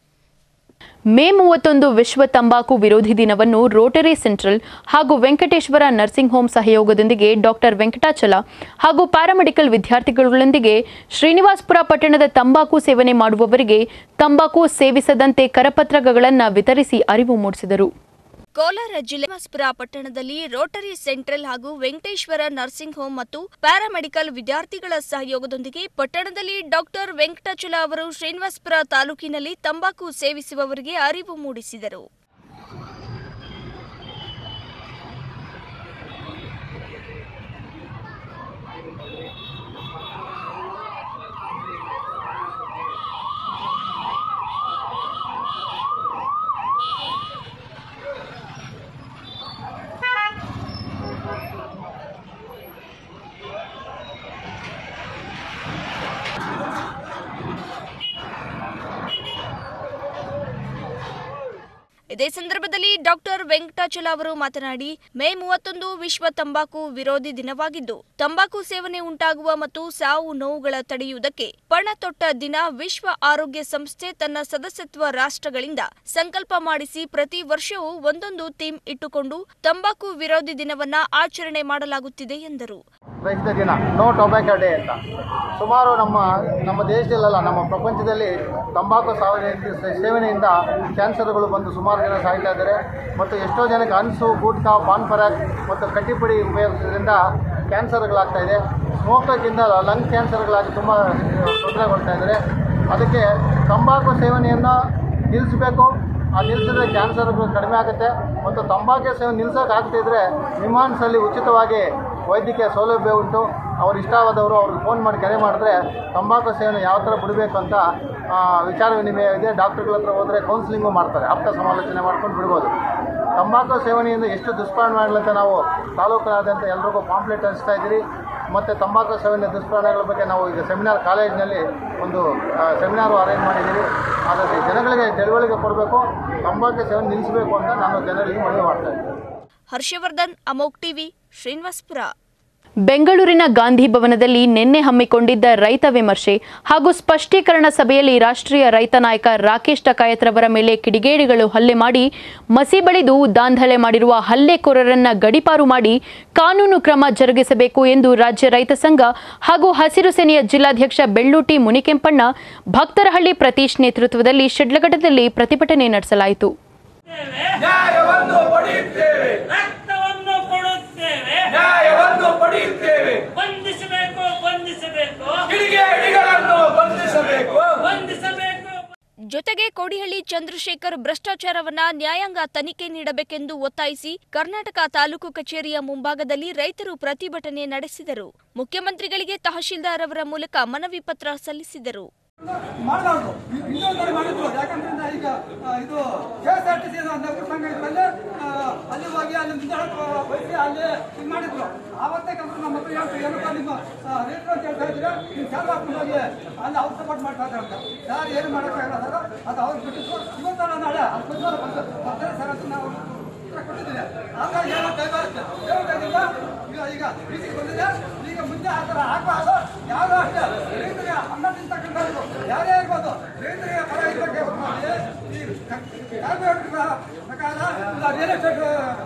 ಮೇ ಮೂವತ್ತೊಂದು ವಿಶ್ವ ತಂಬಾಕು ವಿರೋಧಿ ದಿನವನ್ನು ರೋಟರಿ ಸೆಂಟ್ರಲ್ ಹಾಗೂ ವೆಂಕಟೇಶ್ವರ ನರ್ಸಿಂಗ್ ಹೋಮ್ ಸಹಯೋಗದೊಂದಿಗೆ ಡಾಕ್ಟರ್ ವೆಂಕಟಾಚಲ ಹಾಗೂ ಪ್ಯಾರಾಮೆಡಿಕಲ್ ವಿದ್ಯಾರ್ಥಿಗಳೊಂದಿಗೆ ಶ್ರೀನಿವಾಸಪುರ ಪಟ್ಟಣದ ತಂಬಾಕು ಸೇವನೆ ಮಾಡುವವರಿಗೆ ತಂಬಾಕು ಸೇವಿಸದಂತೆ ಕರಪತ್ರಗಳನ್ನು ವಿತರಿಸಿ ಅರಿವು ಮೂಡಿಸಿದರು ಕೋಲಾರ ಜಿಲ್ಲೆ ಶ್ರೀನಿವಾಸಪುರ ಪಟ್ಟಣದಲ್ಲಿ ರೋಟರಿ ಸೆಂಟ್ರಲ್ ಹಾಗೂ ವೆಂಕಟೇಶ್ವರ ನರ್ಸಿಂಗ್ ಹೋಮ್ ಮತ್ತು ಪ್ಯಾರಾಮೆಡಿಕಲ್ ವಿದ್ಯಾರ್ಥಿಗಳ ಸಹಯೋಗದೊಂದಿಗೆ ಪಟ್ಟಣದಲ್ಲಿ ಡಾಕ್ಟರ್ ವೆಂಕಟಾಚಲ ಅವರು ಶ್ರೀನಿವಾಸಪುರ ತಾಲೂಕಿನಲ್ಲಿ ತಂಬಾಕು ಸೇವಿಸುವವರಿಗೆ ಅರಿವು ಮೂಡಿಸಿದರು ಇದೇ ಸಂದರ್ಭದಲ್ಲಿ ಡಾಕ್ಟರ್ ವೆಂಕಟಾಚಲ ಅವರು ಮಾತನಾಡಿ ಮೇ ಮೂವತ್ತೊಂದು ವಿಶ್ವ ತಂಬಾಕು ವಿರೋಧಿ ದಿನವಾಗಿದ್ದು ತಂಬಾಕು ಸೇವನೆ ಉಂಟಾಗುವ ಮತ್ತು ಸಾವು ನೋವುಗಳ ತಡೆಯುವುದಕ್ಕೆ ಪಣ ತೊಟ್ಟ ದಿನ ವಿಶ್ವ ಆರೋಗ್ಯ ಸಂಸ್ಥೆ ತನ್ನ ಸದಸ್ಯತ್ವ ರಾಷ್ಟ್ರಗಳಿಂದ ಸಂಕಲ್ಪ ಮಾಡಿಸಿ ಪ್ರತಿ ವರ್ಷವೂ ಒಂದೊಂದು ಥೀಮ್ ಇಟ್ಟುಕೊಂಡು ತಂಬಾಕು ವಿರೋಧಿ ದಿನವನ್ನ ಆಚರಣೆ ಮಾಡಲಾಗುತ್ತಿದೆ ಎಂದರು ರಹಿತ ದಿನ ನೋ ಟೊಬ್ಯಾಕೋ ಡೇ ಅಂತ ಸುಮಾರು ನಮ್ಮ ನಮ್ಮ ದೇಶದಲ್ಲ ನಮ್ಮ ಪ್ರಪಂಚದಲ್ಲಿ ತಂಬಾಕು ಸಾವನೆ ಸೇವನೆಯಿಂದ ಕ್ಯಾನ್ಸರ್ಗಳು ಬಂದು ಸುಮಾರು ಜನ ಸಾಯ್ತಾ ಇದ್ದಾರೆ ಮತ್ತು ಎಷ್ಟೋ ಜನಕ್ಕೆ ಅನ್ಸು ಗುಟ್ಕಾ ಪಾನ್ ಪರಾಗ್ ಮತ್ತು ಕಟ್ಟಿಪುಡಿ ಉಪಯೋಗಿಸೋದ್ರಿಂದ ಕ್ಯಾನ್ಸರ್ಗಳಾಗ್ತಾ ಇದೆ ಸ್ಮೋಕಿಂದ ಲಂಗ್ ಕ್ಯಾನ್ಸರ್ಗಳಾಗಿ ತುಂಬ ತೊಂದರೆಗೊಳ್ತಾ ಇದ್ದಾರೆ ಅದಕ್ಕೆ ತಂಬಾಕು ಸೇವನೆಯನ್ನು ನಿಲ್ಲಿಸಬೇಕು ಆ ನಿಲ್ಲಿಸಿದ್ರೆ ಕ್ಯಾನ್ಸರ್ಗಳು ಕಡಿಮೆ ಆಗುತ್ತೆ ಮತ್ತು ತಂಬಾಕು ಸೇವನೆ ನಿಲ್ಸೋಕೆ ಆಗ್ತಿದ್ರೆ ನಿಮಾನ್ಸಲ್ಲಿ ಉಚಿತವಾಗಿ ವೈದ್ಯಕೀಯ ಸೌಲಭ್ಯ ಉಂಟು ಅವ್ರು ಇಷ್ಟವಾದವರು ಅವ್ರಿಗೆ ಫೋನ್ ಮಾಡಿ ಕರೆ ಮಾಡಿದ್ರೆ ತಂಬಾಕು ಸೇವನೆ ಯಾವ ಥರ ಬಿಡಬೇಕು ಅಂತ ಆ, ವಿಚಾರ ವಿನಿಮಯ ಇದೆ ಡಾಕ್ಟ್ರುಗಳ ಹತ್ರ ಹೋದರೆ ಕೌನ್ಸಿಲಿಂಗು ಮಾಡ್ತಾರೆ ಆಪ್ತ ಸಮಾಲೋಚನೆ ಮಾಡ್ಕೊಂಡು ಬಿಡ್ಬೋದು ತಂಬಾಕು ಸೇವನೆಯಿಂದ ಎಷ್ಟು ದುಷ್ಪರಿಣಾಮಗಳಂತ ನಾವು ತಾಲೂಕಿನಾದ್ಯಂತ ಎಲ್ರಿಗೂ ಪಾಂಪ್ಲೆಟ್ ಹಂಚ್ತಾ ಇದ್ದೀರಿ ಮತ್ತು ತಂಬಾಕು ಸೇವನೆ ದುಷ್ಪರಿಣಾಮಗಳ ಬಗ್ಗೆ ನಾವು ಈಗ ಸೆಮಿನಾರ್ ಕಾಲೇಜಿನಲ್ಲಿ ಒಂದು ಸೆಮಿನಾರು ಅರೇಂಜ್ ಮಾಡಿದ್ದೀವಿ ಆದರೆ ಜನಗಳಿಗೆ ತಿಳುವಳಿಕೆ ಕೊಡಬೇಕು ತಂಬಾಕು ಸೇವನೆ ನಿಲ್ಲಿಸಬೇಕು ಅಂತ ನಾನು ಜನರಿಗೆ ಮನವಿ ಮಾಡ್ತಾ ಇದ್ದೀನಿ ಹರ್ಷವರ್ಧನ್ ಅಮೋಕ್ ಟಿವಿ ಶ್ರೀನಿವಾಸ್ಪುರ ಬೆಂಗಳೂರಿನ ಗಾಂಧಿ ಭವನದಲ್ಲಿ ನಿನ್ನೆ ಹಮ್ಮಿಕೊಂಡಿದ್ದ ರೈತ ವಿಮರ್ಶೆ ಹಾಗೂ ಸ್ಪಷ್ಟೀಕರಣ ಸಭೆಯಲ್ಲಿ ರಾಷ್ಟ್ರೀಯ ರೈತ ನಾಯಕ ರಾಕೇಶ್ ಟಕಾಯತ್ರವರ ಮೇಲೆ ಕಿಡಿಗೇಡಿಗಳು ಹಲ್ಲೆ ಮಾಡಿ ಮಸಿ ಬಳಿದು ದಾಂಧಲೆ ಮಾಡಿರುವ ಹಲ್ಲೆಕೋರರನ್ನ ಗಡಿಪಾರು ಮಾಡಿ ಕಾನೂನು ಕ್ರಮ ಜರುಗಿಸಬೇಕು ಎಂದು ರಾಜ್ಯ ರೈತ ಸಂಘ ಹಾಗೂ ಹಸಿರು ಸೇನೆಯ ಜಿಲ್ಲಾಧ್ಯಕ್ಷ ಬೆಳ್ಳೂಟಿ ಮುನಿಕೆಂಪಣ್ಣ ಭಕ್ತರಹಳ್ಳಿ ಪ್ರತೀಶ್ ನೇತೃತ್ವದಲ್ಲಿ ಶಿಡ್ಲಘಟ್ಟದಲ್ಲಿ ಪ್ರತಿಭಟನೆ ನಡೆಸಲಾಯಿತು ನ್ಯಾಯವನ್ನು ಪಡೆಯುತ್ತೇವೆ ರಕ್ತವನ್ನು ಕೊಡುತ್ತೇವೆ ನ್ಯಾಯವನ್ನು ಪಡೆಯುತ್ತೇವೆ ಬಂಧಿಸಬೇಕು ಬಂಧಿಸಬೇಕು ಕಿಡಿಗೇಡಿಗಳನ್ನು ಬಂಧಿಸಬೇಕು ಬಂಧಿಸಬೇಕು ಜೊತೆಗೆ ಕೋಡಿಹಳ್ಳಿ ಚಂದ್ರಶೇಖರ್ ಭ್ರಷ್ಟಾಚಾರವನ್ನ ನ್ಯಾಯಾಂಗ ತನಿಖೆ ನೀಡಬೇಕೆಂದು ಒತ್ತಾಯಿಸಿ ಕರ್ನಾಟಕ ತಾಲೂಕು ಕಚೇರಿಯ ಮುಂಭಾಗದಲ್ಲಿ ರೈತರು ಪ್ರತಿಭಟನೆ ನಡೆಸಿದರು ಮುಖ್ಯಮಂತ್ರಿಗಳಿಗೆ ತಹಶೀಲ್ದಾರ್ ಅವರ ಮೂಲಕ ಮನವಿ ಪತ್ರ ಸಲ್ಲಿಸಿದರು ಮಾಡಬಾರ್ದು ಇನ್ನೊಂದು ಮಾಡಿದ್ರು ಯಾಕಂದ್ರೆ ಈಗ ಆ, ಇದು K S R T C ನಗರ ಸಂಘ ಇದ್ರಲ್ಲಿ ಆ, ಅಲ್ಲಿ ಹೋಗಿ ಅಲ್ಲಿ ಮುಂದಾಳಕ್ಕೆ ವಹಿಸಿ ಅಲ್ಲಿ ಇದು ಮಾಡಿದ್ರು ಆವತ್ತೇ ಕಂಪ್ನಿ ನಮ್ಮ ಹತ್ರ ಹೇಳ್ತು ಏನಪ್ಪ ನಿಮ್ಮ ರೇಟ್ ಅಂತ ಹೇಳ್ತಾ ಇದ್ರೆ ನೀವು ಚಾಲು ಹಾಕೊಂಡು ಹೋಗಿ ಅಲ್ಲಿ ಅವ್ರು ಸಪೋರ್ಟ್ ಮಾಡ್ತಾ ಇದ್ದಾರೆ ಅಂತ ಯಾರು ಏನು ಮಾಡೋಕ್ಕಾಗಲ್ಲ ಸರ್ ಅದು ಅವ್ರು ಬಿಟ್ಟಿದ್ರು ಇವತ್ತಲ್ಲ ನಾಳೆ ಅದು ಬುಧವಾರ ಬಂದು ಬರ್ತಾರೆ ಸರ್ ಅಂತ ನಾವು ಉತ್ತರ ಕೊಟ್ಟಿದ್ದೀವಿ ಹಾಗಾಗಿ ಏನೋ ಕೈಬಾರುತ್ತೆ ಹೇಳೋಕ್ಕಾಗಿಲ್ಲ ಈಗ ಈಗ ಬೀದಿಗೆ ಬಂದಿದೆ ಈಗ ಮುಂದೆ ಆ ಥರ ಆಗಬಾರ್ದು ಯಾರು ಅಷ್ಟೇ ರೈತರಿಗೆ ಅನ್ನ ತಿಂತಕ್ಕಂಥವ್ರು ಯಾರೇ ಇರ್ಬೋದು ರೈತರಿಗೆ ಪರ ಇದ್ದಕ್ಕೆ ಮಾಡಿ ಈ ಕಾರ್ಪೊರೇಟ್ ಪ್ರಕಾರ ಇಲ್ಲ ರಿಯಲ್ ಎಸ್ಟೇಟ್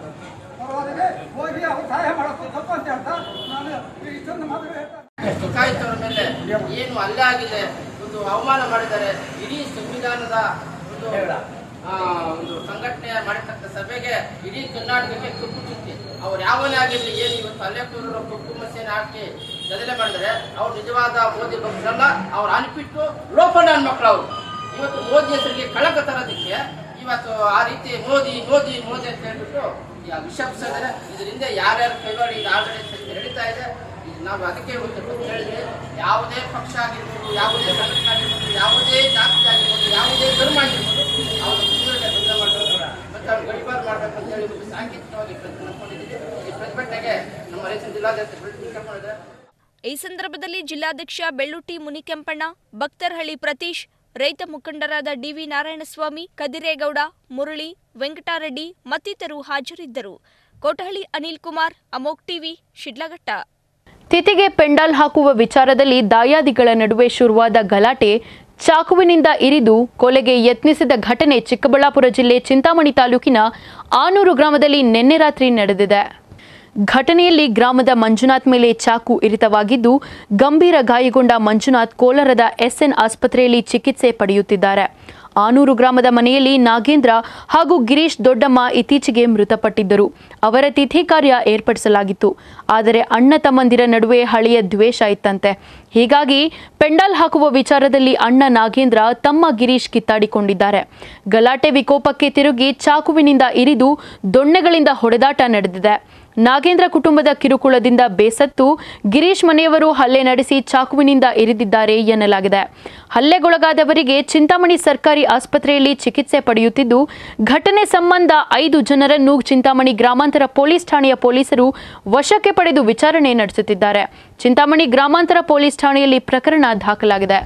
ಪರವಾದಿಗೆ ಹೋಗಿ ಅವ್ರು ಸಹಾಯ ಮಾಡೋದು ತಪ್ಪು ಅಂತ ಹೇಳ್ತಾ ನಾನು ಈ ಇಷ್ಟೊಂದು ಮಾತುಗಳು ಹೇಳ್ತಾ ಟುಕಾಯಿತವರ ಮೇಲೆ ಏನು ಹಲ್ಲೆ ಆಗಿದೆ ಒಂದು ಅವಮಾನ ಮಾಡಿದ್ದಾರೆ ಇಡೀ ಸಂವಿಧಾನದ ಒಂದು ಆ, ಒಂದು ಸಂಘಟನೆ ಮಾಡಿರ್ತಕ್ಕ ಸಭೆಗೆ ಇಡೀ ಕರ್ನಾಟಕಕ್ಕೆ ಕಪ್ಪು ಚುಕ್ಕಿ ಅವ್ರು ಯಾವನೇ ಆಗಿರಲಿ ಏನು ಇವತ್ತು ಹಲ್ಲೆಕೋರರು ಕಪ್ಪು ಮಸೇನೆ ಹಾಕಿ ಗದಲೆ ಮಾಡಿದ್ರೆ ಅವ್ರು ನಿಜವಾದ ಮೋದಿ ಭಕ್ತರಲ್ಲ ಅವ್ರು ಅನ್ಪಿಟ್ಟು ಲೋಪನ ನನ್ನ ಮಕ್ಕಳು ಅವರು ಇವತ್ತು ಮೋದಿ ಹೆಸರಿಗೆ ಕಳಂಕ ತರೋದಕ್ಕೆ ಇವತ್ತು ಆ ರೀತಿ ಮೋದಿ ಮೋದಿ ಮೋದಿ ಅಂತ ಹೇಳ್ಬಿಟ್ಟು ಈ ವಿಷಪಿಸಿದ್ರೆ ಇದರಿಂದ ಯಾರ್ಯಾರ ಕೈವಾಡಿ ಇದು ಆಲ್ರೆಡಿ ನಡೀತಾ ಇದೆ ಇದು ನಾವು ಅದಕ್ಕೆ ಇವತ್ತು ಕೂತು ಹೇಳಿದ್ವಿ ಯಾವುದೇ ಪಕ್ಷ ಆಗಿರ್ಬೋದು ಯಾವುದೇ ಸಂಘಟನೆ ಆಗಿರ್ಬೋದು ಯಾವುದೇ ಜಾತಿ ಆಗಿರ್ಬೋದು ಯಾವುದೇ ಧರ್ಮ ಆಗಿರ್ಬೋದು ಅವ್ರ ಕುಂದೂರಿಗೆ ಬಂದ ಮಾಡಬೇಕು ಮತ್ತು ಅವ್ರು ಗಡಿಪಾರು ಮಾಡಬೇಕು ಅಂತ ಹೇಳಿ ಒಂದು ಸಾಂಕೇತಿಕವಾಗಿ ಪ್ರತಿನಿಧಿಕೊಂಡಿದ್ದೀವಿ ಈ ಪ್ರತಿಭಟನೆಗೆ ನಮ್ಮ ರೈತ ಜಿಲ್ಲಾಧ್ಯಕ್ಷ ಕರ್ಕೊಂಡಿದ್ದಾರೆ ಈ ಸಂದರ್ಭದಲ್ಲಿ ಜಿಲ್ಲಾಧ್ಯಕ್ಷ ಬೆಳ್ಳುಟ್ಟಿ ಮುನಿಕೆಂಪಣ್ಣ ಭಕ್ತರಹಳ್ಳಿ ಪ್ರತೀಶ್ ರೈತ ಮುಖಂಡರಾದ ಡಿವಿ ನಾರಾಯಣಸ್ವಾಮಿ ಕದಿರೇಗೌಡ ಮುರಳಿ ವೆಂಕಟಾರೆಡ್ಡಿ ಮತ್ತಿತರರು ಹಾಜರಿದ್ದರು ಕೋಟಹಳ್ಳಿ ಅನಿಲ್ ಕುಮಾರ್ ಅಮೋಕ್ ಟಿವಿ ಶಿಡ್ಲಘಟ್ಟ ತಿಥಿಗೆ ಪೆಂಡಾಲ್ ಹಾಕುವ ವಿಚಾರದಲ್ಲಿ ದಾಯಾದಿಗಳ ನಡುವೆ ಶುರುವಾದ ಗಲಾಟೆ ಚಾಕುವಿನಿಂದ ಇರಿದು ಕೊಲೆಗೆ ಯತ್ನಿಸಿದ ಘಟನೆ ಚಿಕ್ಕಬಳ್ಳಾಪುರ ಜಿಲ್ಲೆ ಚಿಂತಾಮಣಿ ತಾಲೂಕಿನ ಆನೂರು ಗ್ರಾಮದಲ್ಲಿ ನಿನ್ನೆ ರಾತ್ರಿ ನಡೆದಿದೆ ಘಟನೆಯಲ್ಲಿ ಗ್ರಾಮದ ಮಂಜುನಾಥ್ ಮೇಲೆ ಚಾಕು ಇರಿತವಾಗಿದ್ದು ಗಂಭೀರ ಗಾಯಗೊಂಡ ಮಂಜುನಾಥ್ ಕೋಲಾರದ ಎಸ್ಎನ್ ಆಸ್ಪತ್ರೆಯಲ್ಲಿ ಚಿಕಿತ್ಸೆ ಪಡೆಯುತ್ತಿದ್ದಾರೆ ಆನೂರು ಗ್ರಾಮದ ಮನೆಯಲ್ಲಿ ನಾಗೇಂದ್ರ ಹಾಗೂ ಗಿರೀಶ್ ದೊಡ್ಡಮ್ಮ ಇತ್ತೀಚೆಗೆ ಮೃತಪಟ್ಟಿದ್ದರು ಅವರ ತಿಥಿ ಕಾರ್ಯ ಏರ್ಪಡಿಸಲಾಗಿತ್ತು ಆದರೆ ಅಣ್ಣ ತಮ್ಮಂದಿರ ನಡುವೆ ಹಳೆಯ ದ್ವೇಷ ಇತ್ತಂತೆ ಹೀಗಾಗಿ ಪೆಂಡಾಲ್ ಹಾಕುವ ವಿಚಾರದಲ್ಲಿ ಅಣ್ಣ ನಾಗೇಂದ್ರ ತಮ್ಮ ಗಿರೀಶ್ ಕಿತ್ತಾಡಿಕೊಂಡಿದ್ದಾರೆ ಗಲಾಟೆ ವಿಕೋಪಕ್ಕೆ ತಿರುಗಿ ಚಾಕುವಿನಿಂದ ಇರಿದು ದೊಣ್ಣೆಗಳಿಂದ ಹೊಡೆದಾಟ ನಡೆದಿದೆ ನಾಗೇಂದ್ರ ಕುಟುಂಬದ ಕಿರುಕುಳದಿಂದ ಬೇಸತ್ತು ಗಿರೀಶ್ ಮನೆಯವರು ಹಲ್ಲೆ ನಡೆಸಿ ಚಾಕುವಿನಿಂದ ಇರಿದಿದ್ದಾರೆ ಎನ್ನಲಾಗಿದೆ ಹಲ್ಲೆಗೊಳಗಾದವರಿಗೆ ಚಿಂತಾಮಣಿ ಸರ್ಕಾರಿ ಆಸ್ಪತ್ರೆಯಲ್ಲಿ ಚಿಕಿತ್ಸೆ ಪಡೆಯುತ್ತಿದ್ದು ಘಟನೆ ಸಂಬಂಧ ಐದು ಜನರನ್ನು ಚಿಂತಾಮಣಿ ಗ್ರಾಮಾಂತರ ಪೊಲೀಸ್ ಠಾಣೆಯ ಪೊಲೀಸರು ವಶಕ್ಕೆ ಪಡೆದು ವಿಚಾರಣೆ ನಡೆಸುತ್ತಿದ್ದಾರೆ ಚಿಂತಾಮಣಿ ಗ್ರಾಮಾಂತರ ಪೊಲೀಸ್ ಠಾಣೆಯಲ್ಲಿ ಪ್ರಕರಣ ದಾಖಲಾಗಿದೆ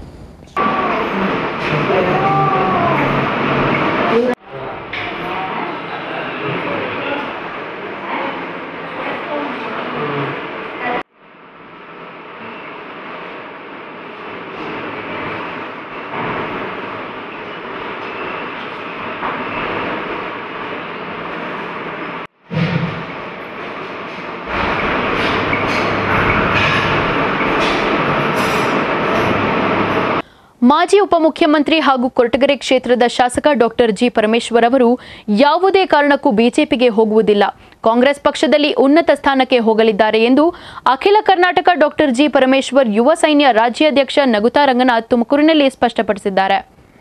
ಮಾಜಿ ಉಪಮುಖ್ಯಮಂತ್ರಿ ಹಾಗೂ ಕೊರಟಗೆರೆ ಕ್ಷೇತ್ರದ ಶಾಸಕ ಡಾಕ್ಟರ್ ಜಿ ಪರಮೇಶ್ವರ್ ಅವರು ಯಾವುದೇ ಕಾರಣಕ್ಕೂ ಬಿಜೆಪಿಗೆ ಹೋಗುವುದಿಲ್ಲ ಕಾಂಗ್ರೆಸ್ ಪಕ್ಷದಲ್ಲಿ ಉನ್ನತ ಸ್ಥಾನಕ್ಕೆ ಹೋಗಲಿದ್ದಾರೆ ಎಂದು ಅಖಿಲ ಕರ್ನಾಟಕ ಡಾಕ್ಟರ್ ಜಿ ಪರಮೇಶ್ವರ್ ಯುವ ಸೈನ್ಯ ರಾಜ್ಯಾಧ್ಯಕ್ಷ ನಗುತಾ ರಂಗನಾಥ್ ತುಮಕೂರಿನಲ್ಲಿ ಸ್ಪಷ್ಟಪಡಿಸಿದ್ದಾರೆ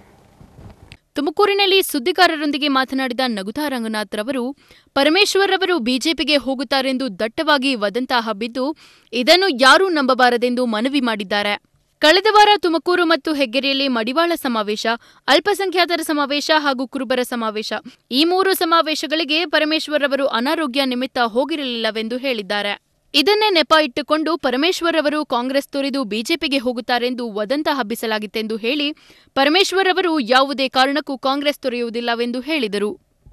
ತುಮಕೂರಿನಲ್ಲಿ ಸುದ್ದಿಗಾರರೊಂದಿಗೆ ಮಾತನಾಡಿದ ನಗುತಾ ರಂಗನಾಥ್ ರವರು ಪರಮೇಶ್ವರ್ ಅವರು ಬಿಜೆಪಿಗೆ ಹೋಗುತ್ತಾರೆಂದು ದಟ್ಟವಾಗಿ ವದಂತ ಹಬ್ಬಿದ್ದು ಇದನ್ನು ಯಾರೂ ನಂಬಬಾರದೆಂದು ಮನವಿ ಮಾಡಿದ್ದಾರೆ ಕಳೆದ ವಾರ ತುಮಕೂರು ಮತ್ತು ಹೆಗ್ಗೆರೆಯಲ್ಲಿ ಮಡಿವಾಳ ಸಮಾವೇಶ ಅಲ್ಪಸಂಖ್ಯಾತರ ಸಮಾವೇಶ ಹಾಗೂ ಕುರುಬರ ಸಮಾವೇಶ ಈ ಮೂರು ಸಮಾವೇಶಗಳಿಗೆ ಪರಮೇಶ್ವರ್ ಅವರು ಅನಾರೋಗ್ಯ ನಿಮಿತ್ತ ಹೋಗಿರಲಿಲ್ಲವೆಂದು ಹೇಳಿದ್ದಾರೆ ಇದನ್ನೇ ನೆಪ ಇಟ್ಟುಕೊಂಡು ಪರಮೇಶ್ವರ್ ಅವರು ಕಾಂಗ್ರೆಸ್ ತೊರೆದು ಬಿಜೆಪಿಗೆ ಹೋಗುತ್ತಾರೆಂದು ವದಂತ ಹಬ್ಬಿಸಲಾಗಿತ್ತೆಂದು ಹೇಳಿ ಪರಮೇಶ್ವರ್ ಅವರು ಯಾವುದೇ ಕಾರಣಕ್ಕೂ ಕಾಂಗ್ರೆಸ್ ತೊರೆಯುವುದಿಲ್ಲವೆಂದು ಹೇಳಿದರು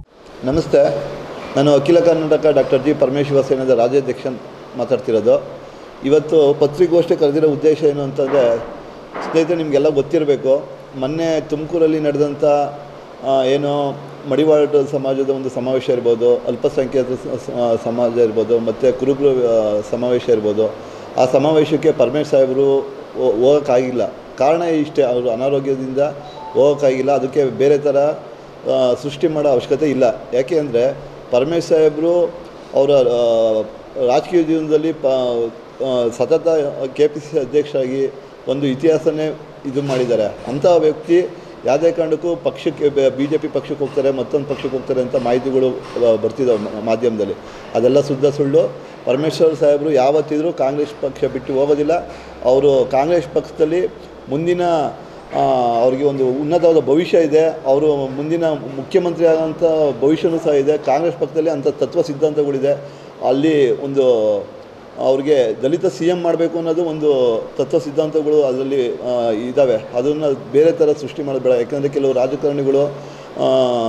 ನಮಸ್ತೆ ನಾನು ಅಖಿಲ ಕರ್ನಾಟಕ ಡಾಕ್ಟರ್ ಜಿ ಪರಮೇಶ್ವರ ಸೇನದ ರಾಜ್ಯಾಧ್ಯಕ್ಷ ಮಾತಾಡ್ತಿರೋದು ಇವತ್ತು ಪತ್ರಿಕೋಷ್ಠಿ ಕರೆದಿರೋ ಉದ್ದೇಶ ಏನು ಅಂತಂದರೆ ಸ್ನೇಹಿತರೆ ನಿಮಗೆಲ್ಲ ಗೊತ್ತಿರಬೇಕು ಮೊನ್ನೆ ತುಮಕೂರಲ್ಲಿ ನಡೆದಂಥ ಆ, ಏನು ಮಡಿವಾಳ ಸಮಾಜದ ಒಂದು ಸಮಾವೇಶ ಇರ್ಬೋದು ಅಲ್ಪಸಂಖ್ಯಾತ ಸ- ಸ- ಸಮಾಜ ಇರ್ಬೋದು ಮತ್ತು ಕುರುಬರು ಆ, ಸಮಾವೇಶ ಇರ್ಬೋದು ಆ ಸಮಾವೇಶಕ್ಕೆ ಪರಮೇಶ್ ಸಾಹೇಬರು ಹೋ- ಹೋಗೋಕ್ಕಾಗಿಲ್ಲ ಕಾರಣ ಇಷ್ಟೇ ಅವರು ಅನಾರೋಗ್ಯದಿಂದ ಹೋಗೋಕ್ಕಾಗಿಲ್ಲ ಅದಕ್ಕೆ ಬೇರೆ ಥರ ಆ, ಸೃಷ್ಟಿ ಮಾಡೋ ಅವಶ್ಯಕತೆ ಇಲ್ಲ ಯಾಕೆ ಅಂದರೆ ಪರಮೇಶ್ ಸಾಹೇಬರು ಅವರ ಆ, ರಾಜಕೀಯ ಜೀವನದಲ್ಲಿ ಪ ಆ, ಸತತ ಕೆ ಪಿ ಸಿ ಸಿ ಅಧ್ಯಕ್ಷರಾಗಿ ಒಂದು ಇತಿಹಾಸನೇ ಇದು ಮಾಡಿದ್ದಾರೆ ಅಂಥ ವ್ಯಕ್ತಿ ಯಾವುದೇ ಕಾರಣಕ್ಕೂ ಪಕ್ಷಕ್ಕೆ ಬಿ ಜೆ ಪಿ ಪಕ್ಷಕ್ಕೆ ಹೋಗ್ತಾರೆ ಮತ್ತೊಂದು ಪಕ್ಷಕ್ಕೆ ಹೋಗ್ತಾರೆ ಅಂತ ಮಾಹಿತಿಗಳು ಆ, ಬರ್ತಿದ್ದಾವೆ ಮ- ಮಾಧ್ಯಮದಲ್ಲಿ ಅದೆಲ್ಲ ಶುದ್ಧ ಸುಳ್ಳು ಪರಮೇಶ್ವರ್ ಸಾಹೇಬರು ಯಾವತ್ತಿದ್ರೂ ಕಾಂಗ್ರೆಸ್ ಪಕ್ಷ ಬಿಟ್ಟು ಹೋಗೋದಿಲ್ಲ ಅವರು ಕಾಂಗ್ರೆಸ್ ಪಕ್ಷದಲ್ಲಿ ಮುಂದಿನ ಆ, ಅವ್ರಿಗೆ ಒಂದು ಉನ್ನತವಾದ ಭವಿಷ್ಯ ಇದೆ ಅವರು ಮುಂದಿನ ಮುಖ್ಯಮಂತ್ರಿ ಆಗೋಂಥ ಭವಿಷ್ಯನೂ ಸಹ ಇದೆ ಕಾಂಗ್ರೆಸ್ ಪಕ್ಷದಲ್ಲಿ ಅಂಥ ತತ್ವ ಸಿದ್ಧಾಂತಗಳಿದೆ ಅಲ್ಲಿ ಒಂದು ಅವ್ರಿಗೆ ದಲಿತ ಸಿ ಎಮ್ ಮಾಡಬೇಕು ಅನ್ನೋದು ಒಂದು ತತ್ವ ಸಿದ್ಧಾಂತಗಳು ಅದರಲ್ಲಿ ಆ, ಇದ್ದಾವೆ ಅದನ್ನು ಬೇರೆ ಥರ ಸೃಷ್ಟಿ ಮಾಡೋದು ಬೇಡ ಯಾಕಂದರೆ ಕೆಲವು ರಾಜಕಾರಣಿಗಳು ಆ,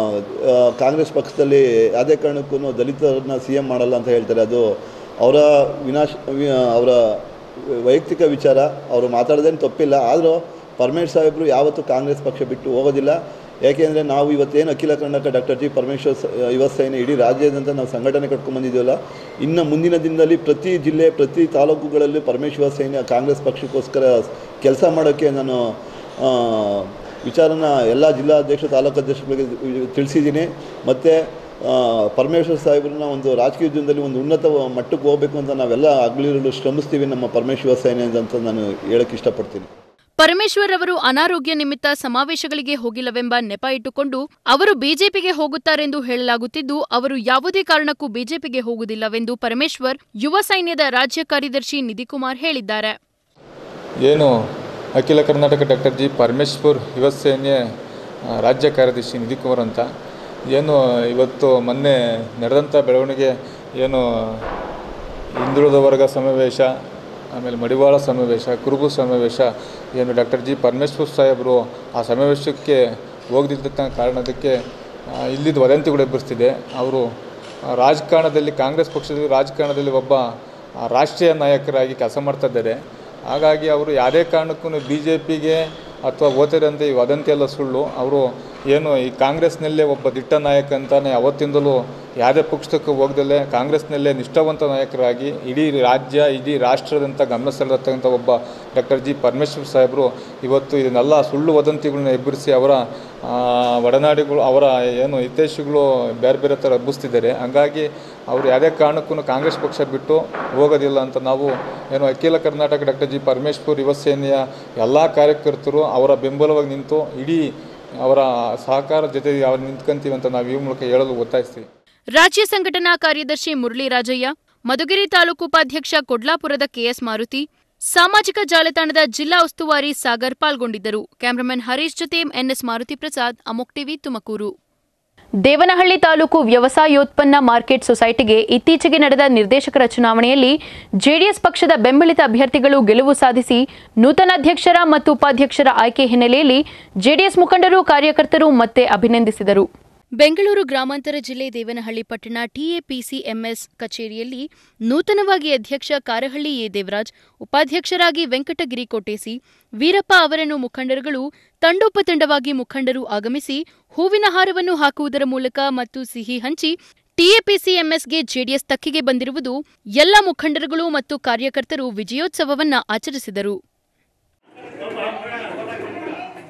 ಆ, ಕಾಂಗ್ರೆಸ್ ಪಕ್ಷದಲ್ಲಿ ಯಾವುದೇ ಕಾರಣಕ್ಕೂ ದಲಿತರನ್ನ ಸಿ ಎಮ್ ಮಾಡಲ್ಲ ಅಂತ ಹೇಳ್ತಾರೆ ಅದು ಅವರ ವಿನಾಶ ವಿ- ಅವರ ವೈಯಕ್ತಿಕ ವಿಚಾರ ಅವರು ಮಾತಾಡೋದೇನು ತಪ್ಪಿಲ್ಲ ಆದರೂ ಪರಮೇಶ್ ಸಾಹೇಬರು ಯಾವತ್ತೂ ಕಾಂಗ್ರೆಸ್ ಪಕ್ಷ ಬಿಟ್ಟು ಹೋಗೋದಿಲ್ಲ ಯಾಕೆಂದರೆ ನಾವು ಇವತ್ತೇನು ಅಖಿಲ ಕರ್ನಾಟಕ ಡಾಕ್ಟರ್ ಜಿ ಪರಮೇಶ್ವರ್ ಸ- ಯುವ ಸೇನೆ ಇಡೀ ರಾಜ್ಯಾದ್ಯಂತ ನಾವು ಸಂಘಟನೆ ಕಟ್ಕೊಂಡ್ಬಂದಿದ್ದೀವಲ್ಲ ಇನ್ನು ಮುಂದಿನ ದಿನದಲ್ಲಿ ಪ್ರತಿ ಜಿಲ್ಲೆ ಪ್ರತಿ ತಾಲೂಕುಗಳಲ್ಲಿ ಪರಮೇಶ್ವರ ಸೇನೆ ಕಾಂಗ್ರೆಸ್ ಪಕ್ಷಕ್ಕೋಸ್ಕರ ಕೆಲಸ ಮಾಡೋಕ್ಕೆ ನಾನು ಆ, ವಿಚಾರನ ಎಲ್ಲ ಜಿಲ್ಲಾಧ್ಯಕ್ಷ ತಾಲೂಕು ಅಧ್ಯಕ್ಷಗಳಿಗೆ ತಿಳಿಸಿದ್ದೀನಿ ಮತ್ತು ಪರಮೇಶ್ವರ್ ಸಾಹೇಬ್ರನ್ನ ಒಂದು ರಾಜಕೀಯ ಜೀವನದಲ್ಲಿ ಒಂದು ಉನ್ನತ ಮಟ್ಟಕ್ಕೆ ಹೋಗಬೇಕು ಅಂತ ನಾವೆಲ್ಲ ಹಗಲಿರುಳು ಶ್ರಮಿಸ್ತೀವಿ ನಮ್ಮ ಪರಮೇಶ್ವರ ಸೇನೆ ಅಂತ ನಾನು ಹೇಳಕ್ಕೆ ಇಷ್ಟಪಡ್ತೀನಿ ಪರಮೇಶ್ವರ್ ಅವರು ಅನಾರೋಗ್ಯ ನಿಮಿತ್ತ ಸಮಾವೇಶಗಳಿಗೆ ಹೋಗಿಲ್ಲವೆಂಬ ನೆಪ ಇಟ್ಟುಕೊಂಡು ಅವರು ಬಿಜೆಪಿಗೆ ಹೋಗುತ್ತಾರೆಂದು ಹೇಳಲಾಗುತ್ತಿದ್ದು ಅವರು ಯಾವುದೇ ಕಾರಣಕ್ಕೂ ಬಿಜೆಪಿಗೆ ಹೋಗುವುದಿಲ್ಲವೆಂದು ಪರಮೇಶ್ವರ್ ಯುವ ಸೈನ್ಯದ ರಾಜ್ಯ ಕಾರ್ಯದರ್ಶಿ ನಿಧಿಕುಮಾರ್ ಹೇಳಿದ್ದಾರೆ ಏನು ಅಖಿಲ ಕರ್ನಾಟಕ ಡಾಕ್ಟರ್ ಜಿ ಪರಮೇಶ್ವರ್ ಯುವ ಸೇನೆ ಆ, ರಾಜ್ಯ ಕಾರ್ಯದರ್ಶಿ ನಿಧಿಕುಮಾರ್ ಅಂತ ಏನು ಇವತ್ತು ಮೊನ್ನೆ ನಡೆದಂಥ ಬೆಳವಣಿಗೆ ಏನು ಹಿಂದುಳಿದ ವರ್ಗ ಸಮಾವೇಶ ಆಮೇಲೆ ಮಡಿವಾಳ ಸಮಾವೇಶ ಕುರುಬು ಸಮಾವೇಶ ಏನು ಡಾಕ್ಟರ್ ಜಿ ಪರಮೇಶ್ವರ್ ಸಾಹೇಬರು ಆ ಸಮಾವೇಶಕ್ಕೆ ಹೋಗದಿದ್ದ ಕಾರಣದಕ್ಕೆ ಆ, ಇಲ್ಲಿದ್ದ ವದಂತಿಗಳು ಎಬ್ಬರಿಸ್ತಿದೆ ಅವರು ಆ, ರಾಜಕಾರಣದಲ್ಲಿ ಕಾಂಗ್ರೆಸ್ ಪಕ್ಷದಲ್ಲಿ ರಾಜಕಾರಣದಲ್ಲಿ ಒಬ್ಬ ಆ, ರಾಷ್ಟ್ರೀಯ ನಾಯಕರಾಗಿ ಕೆಲಸ ಮಾಡ್ತಾ ಇದ್ದಾರೆ ಹಾಗಾಗಿ ಅವರು ಯಾವುದೇ ಕಾರಣಕ್ಕೂ ಬಿ ಜೆ ಪಿಗೆ ಅಥವಾ ಓದ್ತಿರಂತೆ ಈ ವದಂತಿ ಎಲ್ಲ ಸುಳ್ಳು ಅವರು ಏನು ಈ ಕಾಂಗ್ರೆಸ್ನಲ್ಲೇ ಒಬ್ಬ ದಿಟ್ಟ ನಾಯಕ ಅಂತಾನೆ ಅವತ್ತಿಂದಲೂ ಯಾವುದೇ ಪಕ್ಷಕ್ಕೆ ಹೋಗ್ದಲ್ಲೇ ಕಾಂಗ್ರೆಸ್ನಲ್ಲೇ ನಿಷ್ಠಾವಂತ ನಾಯಕರಾಗಿ ಇಡೀ ರಾಜ್ಯ ಇಡೀ ರಾಷ್ಟ್ರದಂತ ಗಮನ ಸೆಳೆತಕ್ಕಂಥ ಒಬ್ಬ ಡಾಕ್ಟರ್ ಜಿ ಪರಮೇಶ್ವರ್ ಸಾಹೇಬರು ಇವತ್ತು ಇದನ್ನೆಲ್ಲ ಸುಳ್ಳು ವದಂತಿಗಳನ್ನ ಎಬ್ಬರಿಸಿ ಅವರ ಆ, ಒಡನಾಡಿಗಳು ಅವರ ಏನು ಹಿತೈಷಿಗಳು ಬೇರೆ ಬೇರೆ ಥರ ಹಬ್ಬಿಸ್ತಿದ್ದಾರೆ ಹಂಗಾಗಿ ಅವರು ಯಾವುದೇ ಕಾರಣಕ್ಕೂ ಕಾಂಗ್ರೆಸ್ ಪಕ್ಷ ಬಿಟ್ಟು ಹೋಗೋದಿಲ್ಲ ಅಂತ ನಾವು ಏನು ಅಖಿಲ ಕರ್ನಾಟಕ ಡಾಕ್ಟರ್ ಜಿ ಪರಮೇಶ್ವರ್ ಯುವ ಸೇನೆಯ ಎಲ್ಲ ಕಾರ್ಯಕರ್ತರು ಅವರ ಬೆಂಬಲವಾಗಿ ನಿಂತು ಇಡೀ ಅವರ ಸಹಕಾರ ಜೊತೆ ಅವ್ರು ನಿಂತ್ಕೊಂತೀವಿ ಅಂತ ನಾವು ಈ ಮೂಲಕ ಹೇಳಲು ಒತ್ತಾಯಿಸ್ತೀವಿ ರಾಜ್ಯ ಸಂಘಟನಾ ಕಾರ್ಯದರ್ಶಿ ಮುರಳಿರಾಜಯ್ಯ ಮಧುಗಿರಿ ತಾಲೂಕು ಉಪಾಧ್ಯಕ್ಷ ಕೊಡ್ಲಾಪುರದ ಕೆಎಸ್ ಮಾರುತಿ ಸಾಮಾಜಿಕ ಜಾಲತಾಣದ ಜಿಲ್ಲಾ ಉಸ್ತುವಾರಿ ಸಾಗರ್ ಪಾಲ್ಗೊಂಡಿದ್ದರು ಕ್ಯಾಮರಾಮನ್ ಹರೀಶ್ ಜೊತೆ ಎನ್ಎಸ್ ಮಾರುತಿ ಪ್ರಸಾದ್ ಅಮೋಕ್ ಟಿವಿ ತುಮಕೂರು ದೇವನಹಳ್ಳಿ ತಾಲೂಕು ವ್ಯವಸಾಯೋತ್ಪನ್ನ ಮಾರ್ಕೆಟ್ ಸೊಸೈಟಿಗೆ ಇತ್ತೀಚೆಗೆ ನಡೆದ ನಿರ್ದೇಶಕರ ಚುನಾವಣೆಯಲ್ಲಿ ಜೆಡಿಎಸ್ ಪಕ್ಷದ ಬೆಂಬಲಿತ ಅಭ್ಯರ್ಥಿಗಳು ಗೆಲುವು ಸಾಧಿಸಿ ನೂತನ ಅಧ್ಯಕ್ಷರ ಮತ್ತು ಉಪಾಧ್ಯಕ್ಷರ ಆಯ್ಕೆ ಹಿನ್ನೆಲೆಯಲ್ಲಿ ಜೆಡಿಎಸ್ ಮುಖಂಡರು ಕಾರ್ಯಕರ್ತರು ಮತ್ತೆ ಅಭಿನಂದಿಸಿದರು ಬೆಂಗಳೂರು ಗ್ರಾಮಾಂತರ ಜಿಲ್ಲೆ ದೇವನಹಳ್ಳಿ ಪಟ್ಟಣ ಟಿಎಪಿಸಿಎಂಎಸ್ ಕಚೇರಿಯಲ್ಲಿ ನೂತನವಾಗಿ ಅಧ್ಯಕ್ಷ ಕಾರಹಳ್ಳಿ ಎ ದೇವರಾಜ್ ಉಪಾಧ್ಯಕ್ಷರಾಗಿ ವೆಂಕಟಗಿರಿ ಕೋಟೇಸಿ ವೀರಪ್ಪ ಅವರನ್ನು ಮುಖಂಡರುಗಳು ತಂಡೋಪತಂಡವಾಗಿ ಮುಖಂಡರು ಆಗಮಿಸಿ ಹೂವಿನ ಹಾರವನ್ನು ಹಾಕುವುದರ ಮೂಲಕ ಮತ್ತು ಸಿಹಿ ಹಂಚಿ ಟಿಎಪಿಸಿಎಂಎಸ್ಗೆ ಜೆಡಿಎಸ್ ತಕ್ಕಿಗೆ ಬಂದಿರುವುದು ಎಲ್ಲ ಮುಖಂಡರುಗಳು ಮತ್ತು ಕಾರ್ಯಕರ್ತರು ವಿಜಯೋತ್ಸವವನ್ನ ಆಚರಿಸಿದರು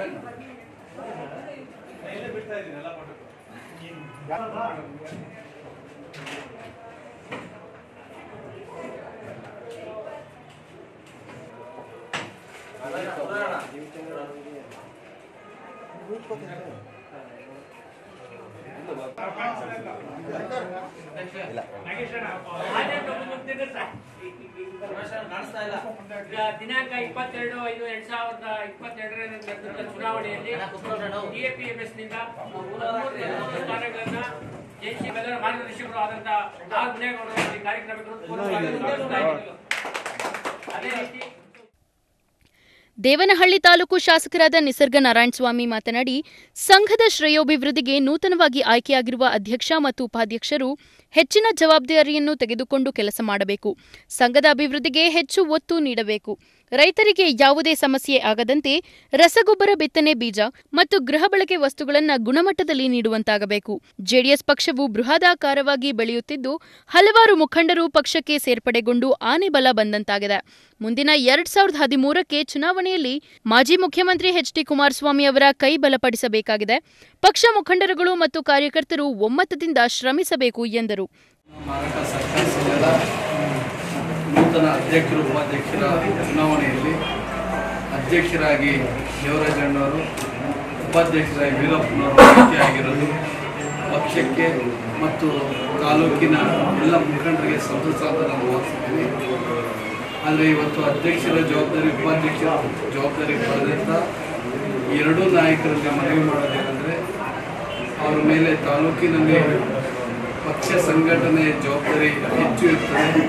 ಈಗ ದಿನಾಂಕ ಇಪ್ಪತ್ತೆರಡು ಐದು ಎರಡ್ ಸಾವಿರದ ಇಪ್ಪತ್ತೆರಡರಿಂದ ನಡೆದ ಚುನಾವಣೆಯಲ್ಲಿ ಡಿಎಪಿಎಂಎಸ್ ನಿಂದ ಹದಿಮೂರು ಸ್ಥಾನಗಳನ್ನ ಜಯಿಸಿ ಎಲ್ಲರ ಮಾರ್ಗದರ್ಶಕರು ಆದಂತಹ ಆರ್ ಮುನೇಗೌಡರು ಈ ಕಾರ್ಯಕ್ರಮಕ್ಕೆ ಪೂರ್ವಕವಾಗಿ ಸ್ವಾಗತಿಸ್ತಾ ಇದ್ದೀನಿ. ಅದೇ ರೀತಿ ದೇವನಹಳ್ಳಿ ತಾಲೂಕು ಶಾಸಕರಾದ ನಿಸರ್ಗ ನಾರಾಯಣ ಸ್ವಾಮಿ ಮಾತನಾಡಿ ಸಂಘದ ಶ್ರೇಯೋಭಿವೃದ್ಧಿಗೆ ನೂತನವಾಗಿ ಆಯ್ಕೆಯಾಗಿರುವ ಅಧ್ಯಕ್ಷ ಮತ್ತು ಉಪಾಧ್ಯಕ್ಷರು ಹೆಚ್ಚಿನ ಜವಾಬ್ದಾರಿಯನ್ನು ತೆಗೆದುಕೊಂಡು ಕೆಲಸ ಮಾಡಬೇಕು ಸಂಘದ ಅಭಿವೃದ್ಧಿಗೆ ಹೆಚ್ಚು ಒತ್ತು ನೀಡಬೇಕು ರೈತರಿಗೆ ಯಾವುದೇ ಸಮಸ್ಯೆ ಆಗದಂತೆ ರಸಗೊಬ್ಬರ ಬಿತ್ತನೆ ಬೀಜ ಮತ್ತು ಗೃಹ ಬಳಕೆ ವಸ್ತುಗಳನ್ನು ಗುಣಮಟ್ಟದಲ್ಲಿ ನೀಡುವಂತಾಗಬೇಕು ಜೆಡಿಎಸ್ ಪಕ್ಷವು ಬೃಹದಾಕಾರವಾಗಿ ಬೆಳೆಯುತ್ತಿದ್ದು ಹಲವಾರು ಮುಖಂಡರು ಪಕ್ಷಕ್ಕೆ ಸೇರ್ಪಡೆಗೊಂಡು ಆನೆ ಬಲ ಬಂದಂತಾಗಿದೆ ಮುಂದಿನ ಎರಡ್ ಸಾವಿರದ ಹದಿಮೂರಕ್ಕೆ ಚುನಾವಣೆಯಲ್ಲಿ ಮಾಜಿ ಮುಖ್ಯಮಂತ್ರಿ ಎಚ್ ಡಿ ಕುಮಾರಸ್ವಾಮಿ ಅವರ ಕೈ ಬಲಪಡಿಸಬೇಕಾಗಿದೆ ಪಕ್ಷ ಮುಖಂಡರುಗಳು ಮತ್ತು ಕಾರ್ಯಕರ್ತರು ಒಮ್ಮತದಿಂದ ಶ್ರಮಿಸಬೇಕು ಎಂದರು ಮಾರಾಟ ಸರ್ಕಾರ ಸಂಘದ ನೂತನ ಅಧ್ಯಕ್ಷರು ಉಪಾಧ್ಯಕ್ಷರ ಚುನಾವಣೆಯಲ್ಲಿ ಅಧ್ಯಕ್ಷರಾಗಿ ದೇವರಾಜಣ್ಣವರು ಉಪಾಧ್ಯಕ್ಷರಾಗಿ ವೀರಪ್ಪನವರು ಆಯ್ಕೆಯಾಗಿರೋದು ಪಕ್ಷಕ್ಕೆ ಮತ್ತು ತಾಲೂಕಿನ ಎಲ್ಲ ಮುಖಂಡರಿಗೆ ಸಂತೋಷ ಅಂತ ನಾನು ಭಾವಿಸ್ತೀನಿ ಆದರೆ ಇವತ್ತು ಅಧ್ಯಕ್ಷರ ಜವಾಬ್ದಾರಿ ಉಪಾಧ್ಯಕ್ಷರ ಜವಾಬ್ದಾರಿ ಪಡೆದಂಥ ಎರಡೂ ನಾಯಕರಲ್ಲಿ ಮನವಿ ಮಾಡೋದೇನೆಂದರೆ ಅವರ ಮೇಲೆ ತಾಲೂಕಿನಲ್ಲಿ ಪಕ್ಷ ಸಂಘಟನೆ ಜವಾಬ್ದಾರಿ ಹೆಚ್ಚು ಇರ್ತದೆ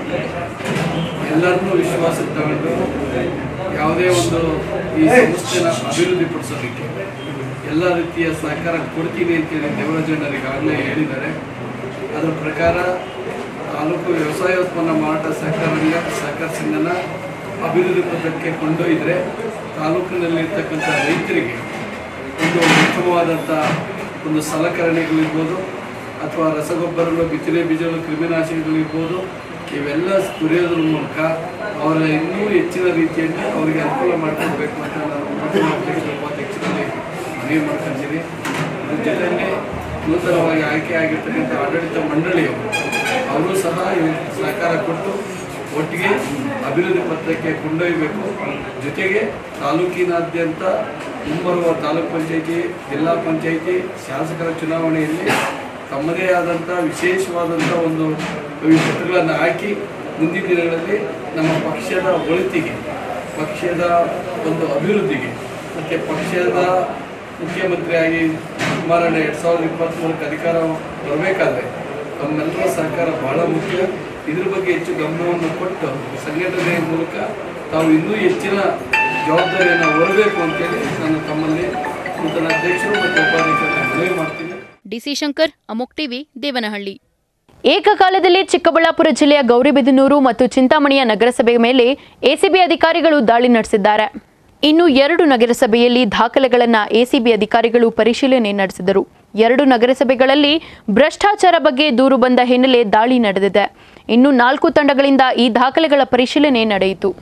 ಎಲ್ಲರನ್ನೂ ವಿಶ್ವಾಸಕ್ಕೆ ತಗೊಂಡು ಯಾವುದೇ ಒಂದು ಈ ಸಂಸ್ಥೆನ ಅಭಿವೃದ್ಧಿಪಡಿಸೋದಕ್ಕೆ ಎಲ್ಲ ರೀತಿಯ ಸಹಕಾರ ಕೊಡ್ತೀನಿ ಅಂತೇಳಿ ದೇವರಾಜಣ್ಣರು ಈಗಾಗಲೇ ಹೇಳಿದ್ದಾರೆ ಅದರ ಪ್ರಕಾರ ತಾಲೂಕು ವ್ಯವಸಾಯ ಉತ್ಪನ್ನ ಮಾರಾಟ ಸಹಕಾರ ಸಂಘ ಸಹಕಾರ ಸಂಘನ ಅಭಿವೃದ್ಧಿ ಪಥಕ್ಕೆ ಕೊಂಡೊಯ್ದರೆ ತಾಲೂಕಿನಲ್ಲಿರ್ತಕ್ಕಂಥ ರೈತರಿಗೆ ಒಂದು ಉತ್ತಮವಾದಂಥ ಒಂದು ಸಲಕರಣೆಗಳಿರ್ಬೋದು ಅಥವಾ ರಸಗೊಬ್ಬರಗಳು ಬಿತ್ತನೆ ಬೀಜಗಳು ಕ್ರಿಮಿನಾಶಕಗಳಿರ್ಬೋದು ಇವೆಲ್ಲ ದೊರೆಯೋದ್ರ ಮೂಲಕ ಅವರ ಇನ್ನೂ ಹೆಚ್ಚಿನ ರೀತಿಯಲ್ಲಿ ಅವರಿಗೆ ಅನುಕೂಲ ಮಾಡಿಕೊಡ್ಬೇಕು ಅಂತ ನಾನು ನೂತನ ಅಧ್ಯಕ್ಷ ಉಪಾಧ್ಯಕ್ಷರಲ್ಲಿ ಮನವಿ ಮಾಡ್ಕೊಂತೀನಿ ಅದ್ರ ಜೊತೆಯಲ್ಲಿ ನೂತನವಾಗಿ ಆಯ್ಕೆ ಆಗಿರ್ತಕ್ಕಂಥ ಆಡಳಿತ ಮಂಡಳಿಯವರು ಅವರು ಸಹ ಇದಕ್ಕೆ ಸಹಕಾರ ಕೊಟ್ಟು ಒಟ್ಟಿಗೆ ಅಭಿವೃದ್ಧಿ ಪತ್ರಕ್ಕೆ ಕೊಂಡೊಯ್ಯಬೇಕು ಜೊತೆಗೆ ತಾಲೂಕಿನಾದ್ಯಂತ ಮುಂಬರುವ ತಾಲೂಕ್ ಪಂಚಾಯಿತಿ ಜಿಲ್ಲಾ ಪಂಚಾಯಿತಿ ಶಾಸಕರ ಚುನಾವಣೆಯಲ್ಲಿ ತಮ್ಮದೇ ಆದಂಥ ವಿಶೇಷವಾದಂಥ ಒಂದು ಪತ್ರಗಳನ್ನು ಹಾಕಿ ಮುಂದಿನ ದಿನಗಳಲ್ಲಿ ನಮ್ಮ ಪಕ್ಷದ ಒಳಿತಿಗೆ ಪಕ್ಷದ ಒಂದು ಅಭಿವೃದ್ಧಿಗೆ ಮತ್ತು ಪಕ್ಷದ ಮುಖ್ಯಮಂತ್ರಿಯಾಗಿ ಕುಮಾರಣ್ಣ ಎರಡು ಸಾವಿರದ ಇಪ್ಪತ್ತ್ಮೂರಕ್ಕೆ ಅಧಿಕಾರ ಬರಬೇಕಾದ್ರೆ ತಮ್ಮೆಲ್ಲರ ಸಹಕಾರ ಬಹಳ ಮುಖ್ಯ ಇದ್ರ ಬಗ್ಗೆ ಹೆಚ್ಚು ಗಮನವನ್ನು ಕೊಟ್ಟು ಸಂಘಟನೆಯ ಮೂಲಕ ತಾವು ಇನ್ನೂ ಹೆಚ್ಚಿನ ಜವಾಬ್ದಾರಿಯನ್ನು ಹೊರಬೇಕು ಅಂತೇಳಿ ನಾನು ತಮ್ಮಲ್ಲಿ ನೂತನ ಅಧ್ಯಕ್ಷರು ಮತ್ತು ಉಪಾಧ್ಯಕ್ಷರನ್ನು ಮನವಿ ಮಾಡ್ತೀನಿ ಡಿಸಿ ಶಂಕರ್ ಅಮೋಕ್ ಟಿವಿ ದೇವನಹಳ್ಳಿ ಏಕಕಾಲದಲ್ಲಿ ಚಿಕ್ಕಬಳ್ಳಾಪುರ ಜಿಲ್ಲೆಯ ಗೌರಿಬಿದನೂರು ಮತ್ತು ಚಿಂತಾಮಣಿಯ ನಗರಸಭೆ ಮೇಲೆ ಎಸಿಬಿ ಅಧಿಕಾರಿಗಳು ದಾಳಿ ನಡೆಸಿದ್ದಾರೆ ಇನ್ನು ಎರಡು ನಗರಸಭೆಯಲ್ಲಿ ದಾಖಲೆಗಳನ್ನು ಎಸಿಬಿ ಅಧಿಕಾರಿಗಳು ಪರಿಶೀಲನೆ ನಡೆಸಿದರು ಎರಡು ನಗರಸಭೆಗಳಲ್ಲಿ ಭ್ರಷ್ಟಾಚಾರ ಬಗ್ಗೆ ದೂರು ಬಂದ ಹಿನ್ನೆಲೆ ದಾಳಿ ನಡೆದಿದೆ ಇನ್ನು ನಾಲ್ಕು ತಂಡಗಳಿಂದ ಈ ದಾಖಲೆಗಳ ಪರಿಶೀಲನೆ ನಡೆಯಿತು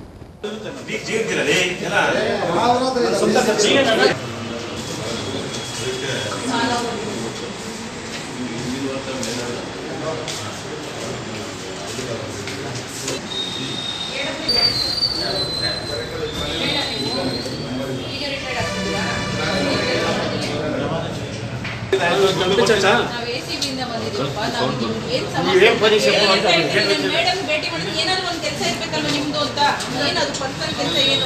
ಮೇಡಮ್ ಭೇಟಿ ಮಾಡಿದ್ರೆ ಏನಾದ್ರು ಒಂದು ಕೆಲಸ ಇರ್ಬೇಕಲ್ವ ನಿಮ್ದು ಅಂತ ಏನದು ಪರ್ಸನಲ್ ಕೆಲಸ ಏನು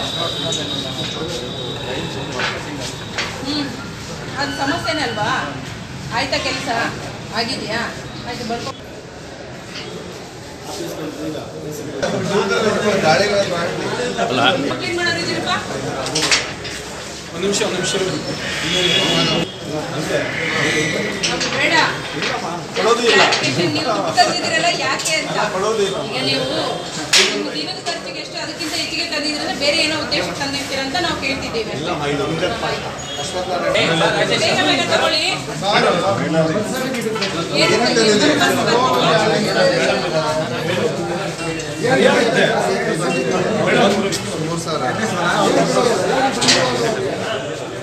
ಹ್ಮ್ ಅದು ಸಮಸ್ಯೆನೇ ಅಲ್ವಾ ಆಯ್ತಾ ಕೆಲಸ ಆಗಿದೆಯಾ ಆಯ್ತು ಬರ್ಕೊ ಕ್ಲೀನ್ ಮಾಡೋದಿದ್ದೀರಪ್ಪ ಒಂದು ನಿಮಿಷ ಒಂದು ನಿಮಿಷ ಅದು ಬೇಡ ಕೊಡೋದು ಇಲ್ಲ. Clarification ನೀವು ದುಡ್ಡು ತಂದಿದ್ದೀರಲ್ಲ ಯಾಕೆ ಅಂತ ಕೊಡೋದು ಇಲ್ಲ. ಈಗ ನೀವು ನಿಮ್ಮ ದಿನದ ಖರ್ಚಿಗೆ ಎಷ್ಟು ಅದಕ್ಕಿಂತ ಹೆಚ್ಚಿಗೆ ತಂದಿದ್ರೆ ಬೇರೆ ಏನೋ ಉದ್ದೇಶ ತಂದಿರ್ತೀರ ಅಂತ ನಾವು ಕೇಳ್ತಿದ್ದೀವಿ ಬೇಗ ಬೇಗ ತಗೊಳ್ಳಿ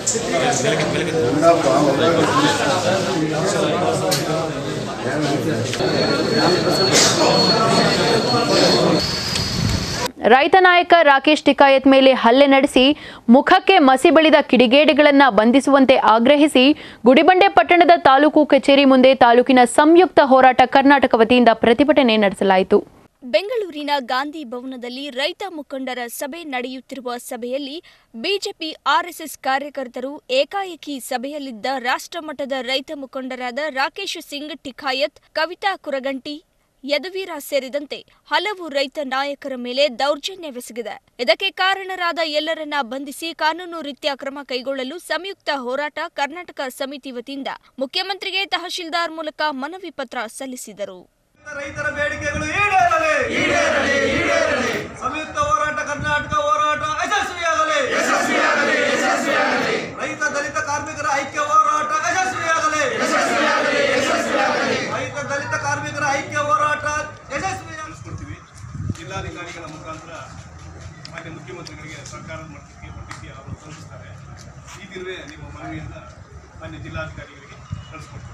ರೈತ ನಾಯಕ ರಾಕೇಶ್ ಟಿಕಾಯತ್ ಮೇಲೆ ಹಲ್ಲೆ ನಡೆಸಿ ಮುಖಕ್ಕೆ ಮಸಿ ಬಳಿದ ಕಿಡಿಗೇಡಿಗಳನ್ನು ಬಂಧಿಸುವಂತೆ ಆಗ್ರಹಿಸಿ ಗುಡಿಬಂಡೆ ಪಟ್ಟಣದ ತಾಲೂಕು ಕಚೇರಿ ಮುಂದೆ ತಾಲೂಕಿನ ಸಂಯುಕ್ತ ಹೋರಾಟ ಕರ್ನಾಟಕ ವತಿಯಿಂದ ಪ್ರತಿಭಟನೆ ನಡೆಸಲಾಯಿತು ಬೆಂಗಳೂರಿನ ಗಾಂಧಿ ಭವನದಲ್ಲಿ ರೈತ ಮುಖಂಡರ ಸಭೆ ನಡೆಯುತ್ತಿರುವ ಸಭೆಯಲ್ಲಿ ಬಿಜೆಪಿ ಆರ್ಎಸ್ಎಸ್ ಕಾರ್ಯಕರ್ತರು ಏಕಾಏಕಿ ಸಭೆಯಲ್ಲಿದ್ದ ರಾಷ್ಟ್ರಮಟ್ಟದ ರೈತ ಮುಖಂಡರಾದ ರಾಕೇಶ್ ಸಿಂಗ್ ಟಿಖಾಯತ್ ಕವಿತಾ ಕುರಗಂಟಿ ಯದುವೀರ ಸೇರಿದಂತೆ ಹಲವು ರೈತ ನಾಯಕರ ಮೇಲೆ ದೌರ್ಜನ್ಯವೆಸಗಿದೆ ಇದಕ್ಕೆ ಕಾರಣರಾದ ಎಲ್ಲರನ್ನ ಬಂಧಿಸಿ ಕಾನೂನು ರೀತ್ಯ ಕ್ರಮ ಕೈಗೊಳ್ಳಲು ಸಂಯುಕ್ತ ಹೋರಾಟ ಕರ್ನಾಟಕ ಸಮಿತಿ ವತಿಯಿಂದ ಮುಖ್ಯಮಂತ್ರಿಗೆ ತಹಶೀಲ್ದಾರ್ ಮೂಲಕ ಮನವಿ ಪತ್ರ ಸಲ್ಲಿಸಿದರು ರೈತರ ಬೇಡಿಕೆಗಳು ಈಡೇರಲಿ ಈಡೇರಲಿ ಈಡೇರಲಿ ಸಂಯುಕ್ತ ಹೋರಾಟ ಕರ್ನಾಟಕ ಹೋರಾಟ ಯಶಸ್ವಿಯಾಗಲಿ ಯಶಸ್ವಿಯಾಗಲಿ ಯಶಸ್ವಿಯಾಗಲಿ ರೈತ ದಲಿತ ಕಾರ್ಮಿಕರ ಐಕ್ಯ ಹೋರಾಟ ಯಶಸ್ವಿಯಾಗಲಿ ಯಶಸ್ವಿಯಾಗಲಿ ಯಶಸ್ವಿಯಾಗಲಿ ರೈತ ದಲಿತ ಕಾರ್ಮಿಕರ ಐಕ್ಯ ಹೋರಾಟ ಯಶಸ್ವಿಯಾಗಲಿ ಜಿಲ್ಲಾಧಿಕಾರಿಗಳ ಮುಖಾಂತರ ಮಾನ್ಯ ಮುಖ್ಯಮಂತ್ರಿಗಳಿಗೆ ಸರ್ಕಾರದ ಮಟ್ಟಕ್ಕೆ ಮಟ್ಟಕ್ಕೆ ಅವರು ತಲುಪಿಸ್ತಾರೆ ಈ ದಿನವೇ ನಿಮ್ಮ ಮನವಿಯನ್ನು ಮಾನ್ಯ ಜಿಲ್ಲಾಧಿಕಾರಿಗಳಿಗೆ ಕಳಿಸ್ಕೊಡ್ತಾರೆ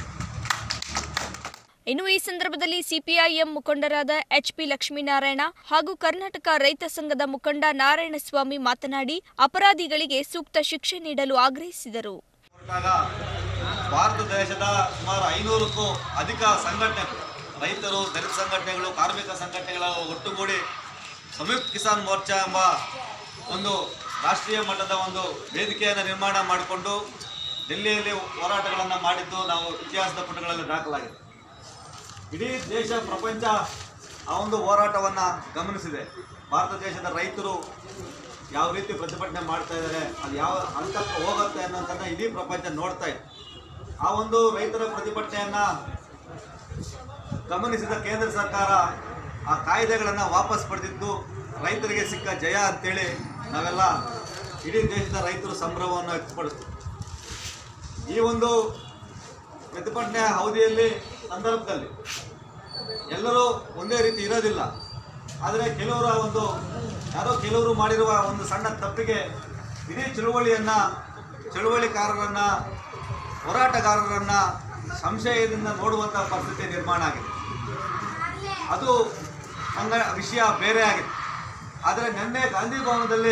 ಇನ್ನು ಈ ಸಂದರ್ಭದಲ್ಲಿ ಸಿಪಿಐಎಂ ಮುಖಂಡರಾದ ಎಚ್ಪಿ ಲಕ್ಷ್ಮೀನಾರಾಯಣ ಹಾಗೂ ಕರ್ನಾಟಕ ರೈತ ಸಂಘದ ಮುಖಂಡ ನಾರಾಯಣಸ್ವಾಮಿ ಮಾತನಾಡಿ ಅಪರಾಧಿಗಳಿಗೆ ಸೂಕ್ತ ಶಿಕ್ಷೆ ನೀಡಲು ಆಗ್ರಹಿಸಿದರು ಹೊರಟಾಗ ಭಾರತ ದೇಶದ ಸುಮಾರು ಐನೂರಕ್ಕೂ ಅಧಿಕ ಸಂಘಟನೆಗಳು ರೈತರು ದಲಿತ ಸಂಘಟನೆಗಳು ಕಾರ್ಮಿಕ ಸಂಘಟನೆಗಳ ಒಟ್ಟುಗೂಡಿ ಸಂಯುಕ್ತ ಕಿಸಾನ್ ಮೋರ್ಚಾ ಎಂಬ ಒಂದು ರಾಷ್ಟ್ರೀಯ ಮಟ್ಟದ ಒಂದು ವೇದಿಕೆಯನ್ನು ನಿರ್ಮಾಣ ಮಾಡಿಕೊಂಡು ಡೆಲ್ಲಿಯಲ್ಲಿ ಹೋರಾಟಗಳನ್ನು ಮಾಡಿದ್ದು ನಾವು ಇತಿಹಾಸದ ಪುಟಗಳಲ್ಲಿ ದಾಖಲಾಗಿದೆ ಇಡೀ ದೇಶ ಪ್ರಪಂಚ ಆ ಒಂದು ಹೋರಾಟವನ್ನು ಗಮನಿಸಿದೆ ಭಾರತ ದೇಶದ ರೈತರು ಯಾವ ರೀತಿ ಪ್ರತಿಭಟನೆ ಮಾಡ್ತಾ ಇದ್ದಾರೆ ಅದು ಯಾವ ಹಂತಕ್ಕೆ ಹೋಗುತ್ತೆ ಅನ್ನೋದನ್ನ ಇಡೀ ಪ್ರಪಂಚ ನೋಡ್ತಾ ಇದೆ ಆ ಒಂದು ರೈತರ ಪ್ರತಿಭಟನೆಯನ್ನ ಗಮನಿಸಿದ ಕೇಂದ್ರ ಸರ್ಕಾರ ಆ ಕಾಯ್ದೆಗಳನ್ನು ವಾಪಸ್ ಪಡೆದಿದ್ದು ರೈತರಿಗೆ ಸಿಕ್ಕ ಜಯ ಅಂತೇಳಿ ನಾವೆಲ್ಲ ಇಡೀ ದೇಶದ ರೈತರು ಸಂಭ್ರಮವನ್ನು ವ್ಯಕ್ತಪಡಿಸ್ತೀವಿ ಈ ಒಂದು ಪ್ರತಿಭಟನೆ ಅವಧಿಯಲ್ಲಿ ಸಂದರ್ಭದಲ್ಲಿ ಎಲ್ಲರೂ ಒಂದೇ ರೀತಿ ಇರೋದಿಲ್ಲ ಆದರೆ ಕೆಲವರ ಒಂದು ಯಾರೋ ಕೆಲವರು ಮಾಡಿರುವ ಒಂದು ಸಣ್ಣ ತಪ್ಪಿಗೆ ಇಡೀ ಚಳುವಳಿಯನ್ನ ಚಳುವಳಿಕಾರರನ್ನ ಹೋರಾಟಗಾರರನ್ನ ಸಂಶಯದಿಂದ ನೋಡುವಂತಹ ಪರಿಸ್ಥಿತಿ ನಿರ್ಮಾಣ ಆಗಿದೆ ಅದು ಸಂಗ ವಿಷಯ ಬೇರೆ ಆಗಿದೆ ಆದರೆ ನಿನ್ನೆ ಗಾಂಧಿ ಭವನದಲ್ಲಿ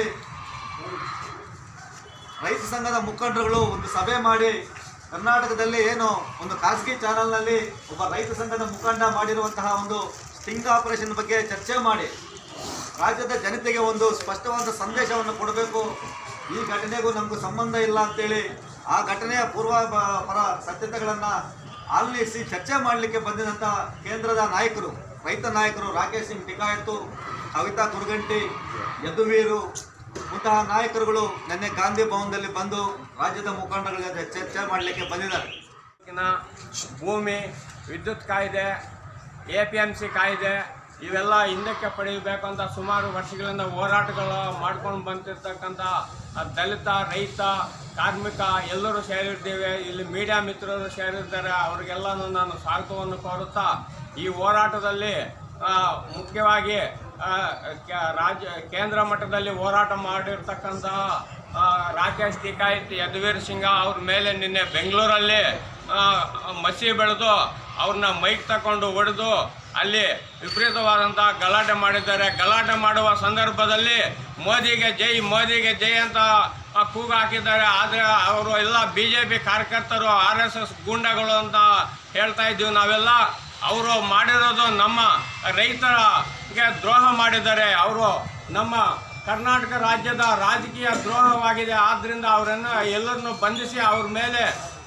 ರೈತ ಸಂಘದ ಮುಖಂಡರುಗಳು ಒಂದು ಸಭೆ ಮಾಡಿ ಕರ್ನಾಟಕದಲ್ಲಿ ಏನು ಒಂದು ಖಾಸಗಿ ಚಾನಲ್ನಲ್ಲಿ ಒಬ್ಬ ರೈತ ಸಂಘದ ಮುಖಂಡ ಮಾಡಿರುವಂತಹ ಒಂದು ಸ್ಟಿಂಗ್ ಆಪರೇಷನ್ ಬಗ್ಗೆ ಚರ್ಚೆ ಮಾಡಿ ರಾಜ್ಯದ ಜನತೆಗೆ ಒಂದು ಸ್ಪಷ್ಟವಾದ ಸಂದೇಶವನ್ನು ಕೊಡಬೇಕು ಈ ಘಟನೆಗೂ ನಮಗೂ ಸಂಬಂಧ ಇಲ್ಲ ಅಂತೇಳಿ ಆ ಘಟನೆಯ ಪೂರ್ವ ಬ- ಪರ ಸತ್ಯತೆಗಳನ್ನು ಆಲಿಸಿ ಚರ್ಚೆ ಮಾಡಲಿಕ್ಕೆ ಬಂದಿದಂಥ ಕೇಂದ್ರದ ನಾಯಕರು ರೈತ ನಾಯಕರು ರಾಕೇಶ್ ಸಿಂಗ್ ಟಿಕಾಯತ್ತು ಕವಿತಾ ಕುರುಗಂಟಿ ಯದುವೀರು ಮುಂತಹ ನಾಯಕರುಗಳು ನಿನ್ನೆ ಗಾಂಧಿ ಭವನದಲ್ಲಿ ಬಂದು ರಾಜ್ಯದ ಮುಖಂಡಗಳ ಜೊತೆ ಚರ್ಚೆ ಮಾಡಲಿಕ್ಕೆ ಬಂದಿದ್ದಾರೆ ತಾಲೂಕಿನ ಭೂಮಿ ವಿದ್ಯುತ್ ಕಾಯ್ದೆ ಎ ಪಿ ಎಮ್ ಸಿ ಕಾಯ್ದೆ ಇವೆಲ್ಲ ಹಿಂದಕ್ಕೆ ಪಡೆಯಬೇಕು ಅಂತ ಸುಮಾರು ವರ್ಷಗಳಿಂದ ಹೋರಾಟಗಳು ಮಾಡ್ಕೊಂಡು ಬಂದಿರ್ತಕ್ಕಂಥ ಆ ದಲಿತ ರೈತ ಕಾರ್ಮಿಕ ಎಲ್ಲರೂ ಸೇರಿದ್ದೇವೆ ಇಲ್ಲಿ ಮೀಡಿಯಾ ಮಿತ್ರರು ಸೇರಿದ್ದಾರೆ ಅವರಿಗೆಲ್ಲನೂ ನಾನು ಸ್ವಾಗತವನ್ನು ಕೋರುತ್ತಾ ಈ ಹೋರಾಟದಲ್ಲಿ ಆ, ಮುಖ್ಯವಾಗಿ ಆ, ಕೆ- ರಾಜ್ಯ ಕೇಂದ್ರ ಮಟ್ಟದಲ್ಲಿ ಹೋರಾಟ ಮಾಡಿರ್ತಕ್ಕಂತಹ ಆ, ರಾಕೇಶ್ ಟಿಕಾಯತ್ ಯದುವೀರ್ ಸಿಂಗ ಅವ್ರ ಮೇಲೆ ನಿನ್ನೆ ಬೆಂಗಳೂರಲ್ಲಿ ಆ, ಮಸಿ ಬೆಳೆದು ಅವ್ರನ್ನ ಮೈಕ್ ತಗೊಂಡು ಹೊಡೆದು ಅಲ್ಲಿ ವಿಪರೀತವಾದಂಥ ಗಲಾಟೆ ಮಾಡಿದ್ದಾರೆ ಗಲಾಟೆ ಮಾಡುವ ಸಂದರ್ಭದಲ್ಲಿ ಮೋದಿಗೆ ಜೈ ಮೋದಿಗೆ ಜೈ ಅಂತ ಆ, ಕೂಗು ಹಾಕಿದ್ದಾರೆ ಆದರೆ ಅವರು ಎಲ್ಲ ಬಿ ಜೆ ಪಿ ಕಾರ್ಯಕರ್ತರು ಆರ್ ಎಸ್ ಎಸ್ ಗೂಂಡಗಳು ಅಂತ ಹೇಳ್ತಾ ಇದ್ದೀವಿ ನಾವೆಲ್ಲ ಅವರು ಮಾಡಿರೋದು ನಮ್ಮ ರೈತರಿಗೆ ದ್ರೋಹ ಮಾಡಿದ್ದಾರೆ ಅವರು ನಮ್ಮ ಕರ್ನಾಟಕ ರಾಜ್ಯದ ರಾಜಕೀಯ ದ್ರೋಹವಾಗಿದೆ ಆದ್ದರಿಂದ ಅವರನ್ನು ಎಲ್ಲರನ್ನು ಬಂಧಿಸಿ ಅವ್ರ ಮೇಲೆ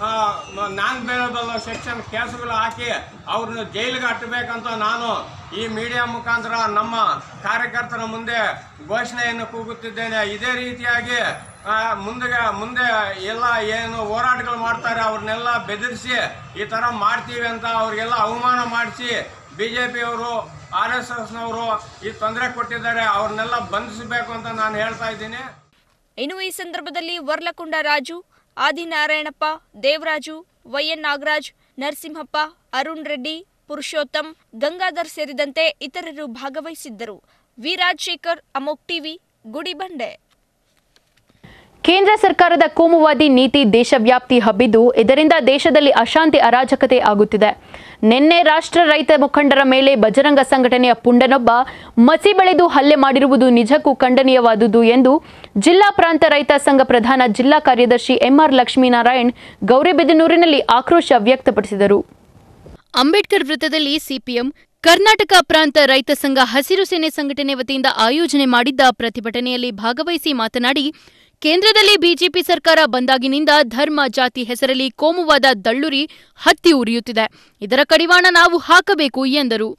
ನಾನ್ ಬೇರಬಲ್ ಸೆಕ್ಷನ್ ಕೇಸುಗಳು ಹಾಕಿ ಅವ್ರನ್ನ ಜೈಲಿಗೆ ಹಟ್ಟಬೇಕಂತ ನಾನು ಈ ಮೀಡಿಯಾ ಮುಖಾಂತರ ನಮ್ಮ ಕಾರ್ಯಕರ್ತರ ಮುಂದೆ ಘೋಷಣೆಯನ್ನು ಕೂಗುತ್ತಿದ್ದೇನೆ ಇದೇ ರೀತಿಯಾಗಿ ಆ, ಮುಂದೆ ಮುಂದೆ ಎಲ್ಲ ಏನು ಹೋರಾಟಗಳು ಮಾಡ್ತಾರೆ ಅವ್ರನ್ನೆಲ್ಲ ಬೆದರಿಸಿ ಈ ಥರ ಮಾಡ್ತೀವಿ ಅಂತ ಅವ್ರಿಗೆಲ್ಲ ಅವಮಾನ ಮಾಡಿಸಿ ಬಿ ಜೆ ಪಿಯವರು ಆರ್ ಎಸ್ ಎಸ್ನವರು ಈ ತೊಂದರೆ ಕೊಟ್ಟಿದ್ದಾರೆ ಅವ್ರನ್ನೆಲ್ಲ ಬಂಧಿಸಬೇಕು ಅಂತ ನಾನು ಹೇಳ್ತಾ ಇದ್ದೀನಿ ಇನ್ನು ಈ ಸಂದರ್ಭದಲ್ಲಿ ವರ್ಲಕುಂಡ ರಾಜು ಆದಿನಾರಾಯಣಪ್ಪ ದೇವರಾಜು ವೈಎನ್ ನಾಗರಾಜ್ ನರಸಿಂಹಪ್ಪ ಅರುಣ್ ರೆಡ್ಡಿ ಪುರುಷೋತ್ತಮ್ ಗಂಗಾಧರ್ ಸೇರಿದಂತೆ ಇತರರು ಭಾಗವಹಿಸಿದ್ದರು ವಿ ರಾಜಶೇಖರ್ ಅಮೋಕ್ ಟಿವಿ ಗುಡಿಬಂಡೆ ಕೇಂದ್ರ ಸರ್ಕಾರದ ಕೋಮುವಾದಿ ನೀತಿ ದೇಶವ್ಯಾಪ್ತಿ ಹಬ್ಬಿದ್ದು ಇದರಿಂದ ದೇಶದಲ್ಲಿ ಅಶಾಂತಿ ಅರಾಜಕತೆ ಆಗುತ್ತಿದೆ ನಿನ್ನೆ ರಾಷ್ಟ್ರ ರೈತ ಮುಖಂಡರ ಮೇಲೆ ಬಜರಂಗ ಸಂಘಟನೆಯ ಪುಂಡನೊಬ್ಬ ಮಸಿ ಬೆಳೆದು ಹಲ್ಲೆ ಮಾಡಿರುವುದು ನಿಜಕ್ಕೂ ಖಂಡನೀಯವಾದುದು ಎಂದು ಜಿಲ್ಲಾ ಪ್ರಾಂತ ರೈತ ಸಂಘ ಪ್ರಧಾನ ಜಿಲ್ಲಾ ಕಾರ್ಯದರ್ಶಿ ಎಂಆರ್ ಲಕ್ಷ್ಮೀನಾರಾಯಣ್ ಗೌರಿಬಿದನೂರಿನಲ್ಲಿ ಆಕ್ರೋಶ ವ್ಯಕ್ತಪಡಿಸಿದರು ಅಂಬೇಡ್ಕರ್ ವೃತ್ತದಲ್ಲಿ ಸಿಪಿಎಂ ಕರ್ನಾಟಕ ಪ್ರಾಂತ ರೈತ ಸಂಘ ಹಸಿರು ಸೇನೆ ಸಂಘಟನೆ ವತಿಯಿಂದ ಆಯೋಜನೆ ಮಾಡಿದ್ದ ಪ್ರತಿಭಟನೆಯಲ್ಲಿ ಭಾಗವಹಿಸಿ ಮಾತನಾಡಿ ಕೇಂದ್ರದಲ್ಲಿ ಬಿಜೆಪಿ ಸರ್ಕಾರ ಬಂದಾಗಿನಿಂದ ಧರ್ಮ ಜಾತಿ ಹೆಸರಲ್ಲಿ ಕೋಮುವಾದ ದಳ್ಳುರಿ ಹತ್ತಿ ಉರಿಯುತ್ತಿದೆ ಇದರ ಕಡಿವಾಣ ನಾವು ಹಾಕಬೇಕು ಎಂದರು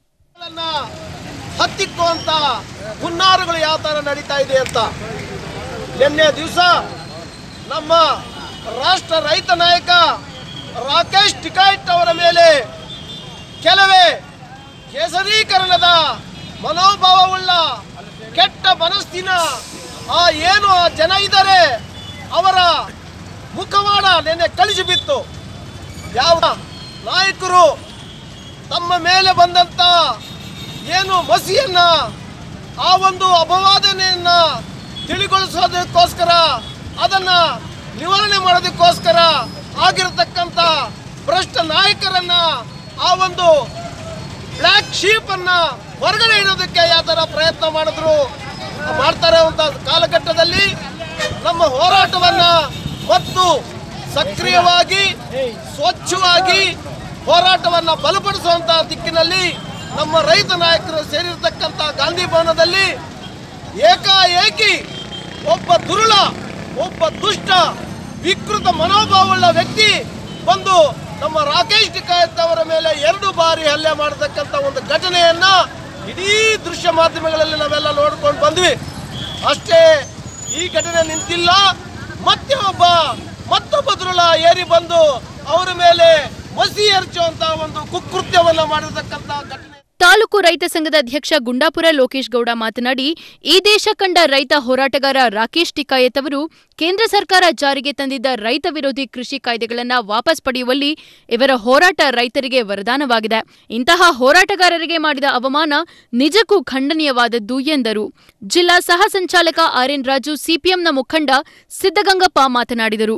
ಹತ್ತಿಕ್ಕುವಂತ ಹುನ್ನಾರಗಳು ಯಾವ ತರ ನಡೀತಾ ಇದೆ ಅಂತ ನಿನ್ನೆ ದಿವಸ ನಮ್ಮ ರಾಷ್ಟ್ರ ರೈತ ನಾಯಕ ರಾಕೇಶ್ ಟಿಕಾಯಿಟ್ ಅವರ ಮೇಲೆ ಕೆಲವೇ ಕೇಸರೀಕರಣದ ಮನೋಭಾವವುಳ್ಳ ಕೆಟ್ಟ ಮನಸ್ಸಿನ ಆ ಏನು ಆ ಜನ ಇದ್ದಾರೆ ಅವರ ಮುಖವಾಡ ನಿನ್ನೆ ಕಳಿಸಿಬಿತ್ತು ಯಾವ ನಾಯಕರು ತಮ್ಮ ಮೇಲೆ ಬಂದಂತ ಏನು ಮಸಿಯನ್ನ ಆ ಒಂದು ಅಪವಾದನೆಯನ್ನ ತಿಳಿಗೊಳಿಸೋದಕ್ಕೋಸ್ಕರ ಅದನ್ನ ನಿವಾರಣೆ ಮಾಡೋದಕ್ಕೋಸ್ಕರ ಆಗಿರತಕ್ಕಂತ ಭ್ರಷ್ಟ ನಾಯಕರನ್ನ ಆ ಒಂದು ಬ್ಲ್ಯಾಕ್ ಶೀಪ್ ಅನ್ನ ಹೊರಗಡೆ ಇಡೋದಕ್ಕೆ ಯಾವ ತರ ಪ್ರಯತ್ನ ಮಾಡಿದ್ರು ಮಾಡ್ತಾರೆ ಅಂತ ಕಾಲಘಟ್ಟದಲ್ಲಿ ನಮ್ಮ ಹೋರಾಟವನ್ನ ಮತ್ತು ಸಕ್ರಿಯವಾಗಿ ಸ್ವಚ್ಛವಾಗಿ ಹೋರಾಟವನ್ನ ಬಲಪಡಿಸುವಂತ ದಿಕ್ಕಿನಲ್ಲಿ ನಮ್ಮ ರೈತ ನಾಯಕರು ಸೇರಿರ್ತಕ್ಕಂಥ ಗಾಂಧಿ ಭವನದಲ್ಲಿ ಏಕಾಏಕಿ ಒಬ್ಬ ದುರುಳ ಒಬ್ಬ ದುಷ್ಟ ವಿಕೃತ ಮನೋಭಾವವುಳ್ಳ ವ್ಯಕ್ತಿ ಬಂದು ನಮ್ಮ ರಾಕೇಶ್ ಟಿಕಾಯತ್ ಅವರ ಮೇಲೆ ಎರಡು ಬಾರಿ ಹಲ್ಲೆ ಮಾಡತಕ್ಕಂಥ ಒಂದು ಘಟನೆಯನ್ನ ಇಡೀ ದೃಶ್ಯ ಮಾಧ್ಯಮಗಳಲ್ಲಿ ನಾವೆಲ್ಲ ನೋಡ್ಕೊಂಡು ಬಂದ್ವಿ ಅಷ್ಟೇ ಈ ಘಟನೆ ನಿಂತಿಲ್ಲ ಮತ್ತೆ ಒಬ್ಬ ಮತ್ತೊಬ್ಬ ದುರುಳ ಏರಿ ಬಂದು ಅವರ ಮೇಲೆ ಮಸಿ ಎರಚುವಂತ ಒಂದು ಕುಕೃತ್ಯವನ್ನ ಮಾಡಿರ್ತಕ್ಕಂಥ ಘಟನೆ ತಾಲೂಕು ರೈತ ಸಂಘದ ಅಧ್ಯಕ್ಷ ಗುಂಡಾಪುರ ಲೋಕೇಶ್ ಗೌಡ ಮಾತನಾಡಿ ಈ ದೇಶ ಕಂಡ ರೈತ ಹೋರಾಟಗಾರ ರಾಕೇಶ್ ಟಿಕಾಯತ್ ಅವರು ಕೇಂದ್ರ ಸರ್ಕಾರ ಜಾರಿಗೆ ತಂದಿದ್ದ ರೈತ ವಿರೋಧಿ ಕೃಷಿ ಕಾಯ್ದೆಗಳನ್ನು ವಾಪಸ್ ಪಡೆಯುವಲ್ಲಿ ಇವರ ಹೋರಾಟ ರೈತರಿಗೆ ವರದಾನವಾಗಿದೆ ಇಂತಹ ಹೋರಾಟಗಾರರಿಗೆ ಮಾಡಿದ ಅವಮಾನ ನಿಜಕ್ಕೂ ಖಂಡನೀಯವಾದದ್ದು ಎಂದರು ಜಿಲ್ಲಾ ಸಹ ಸಂಚಾಲಕ ಆರ್ಎನ್ ರಾಜು ಸಿಪಿಎಂನ ಮುಖಂಡ ಸಿದ್ದಗಂಗಪ್ಪ ಮಾತನಾಡಿದರು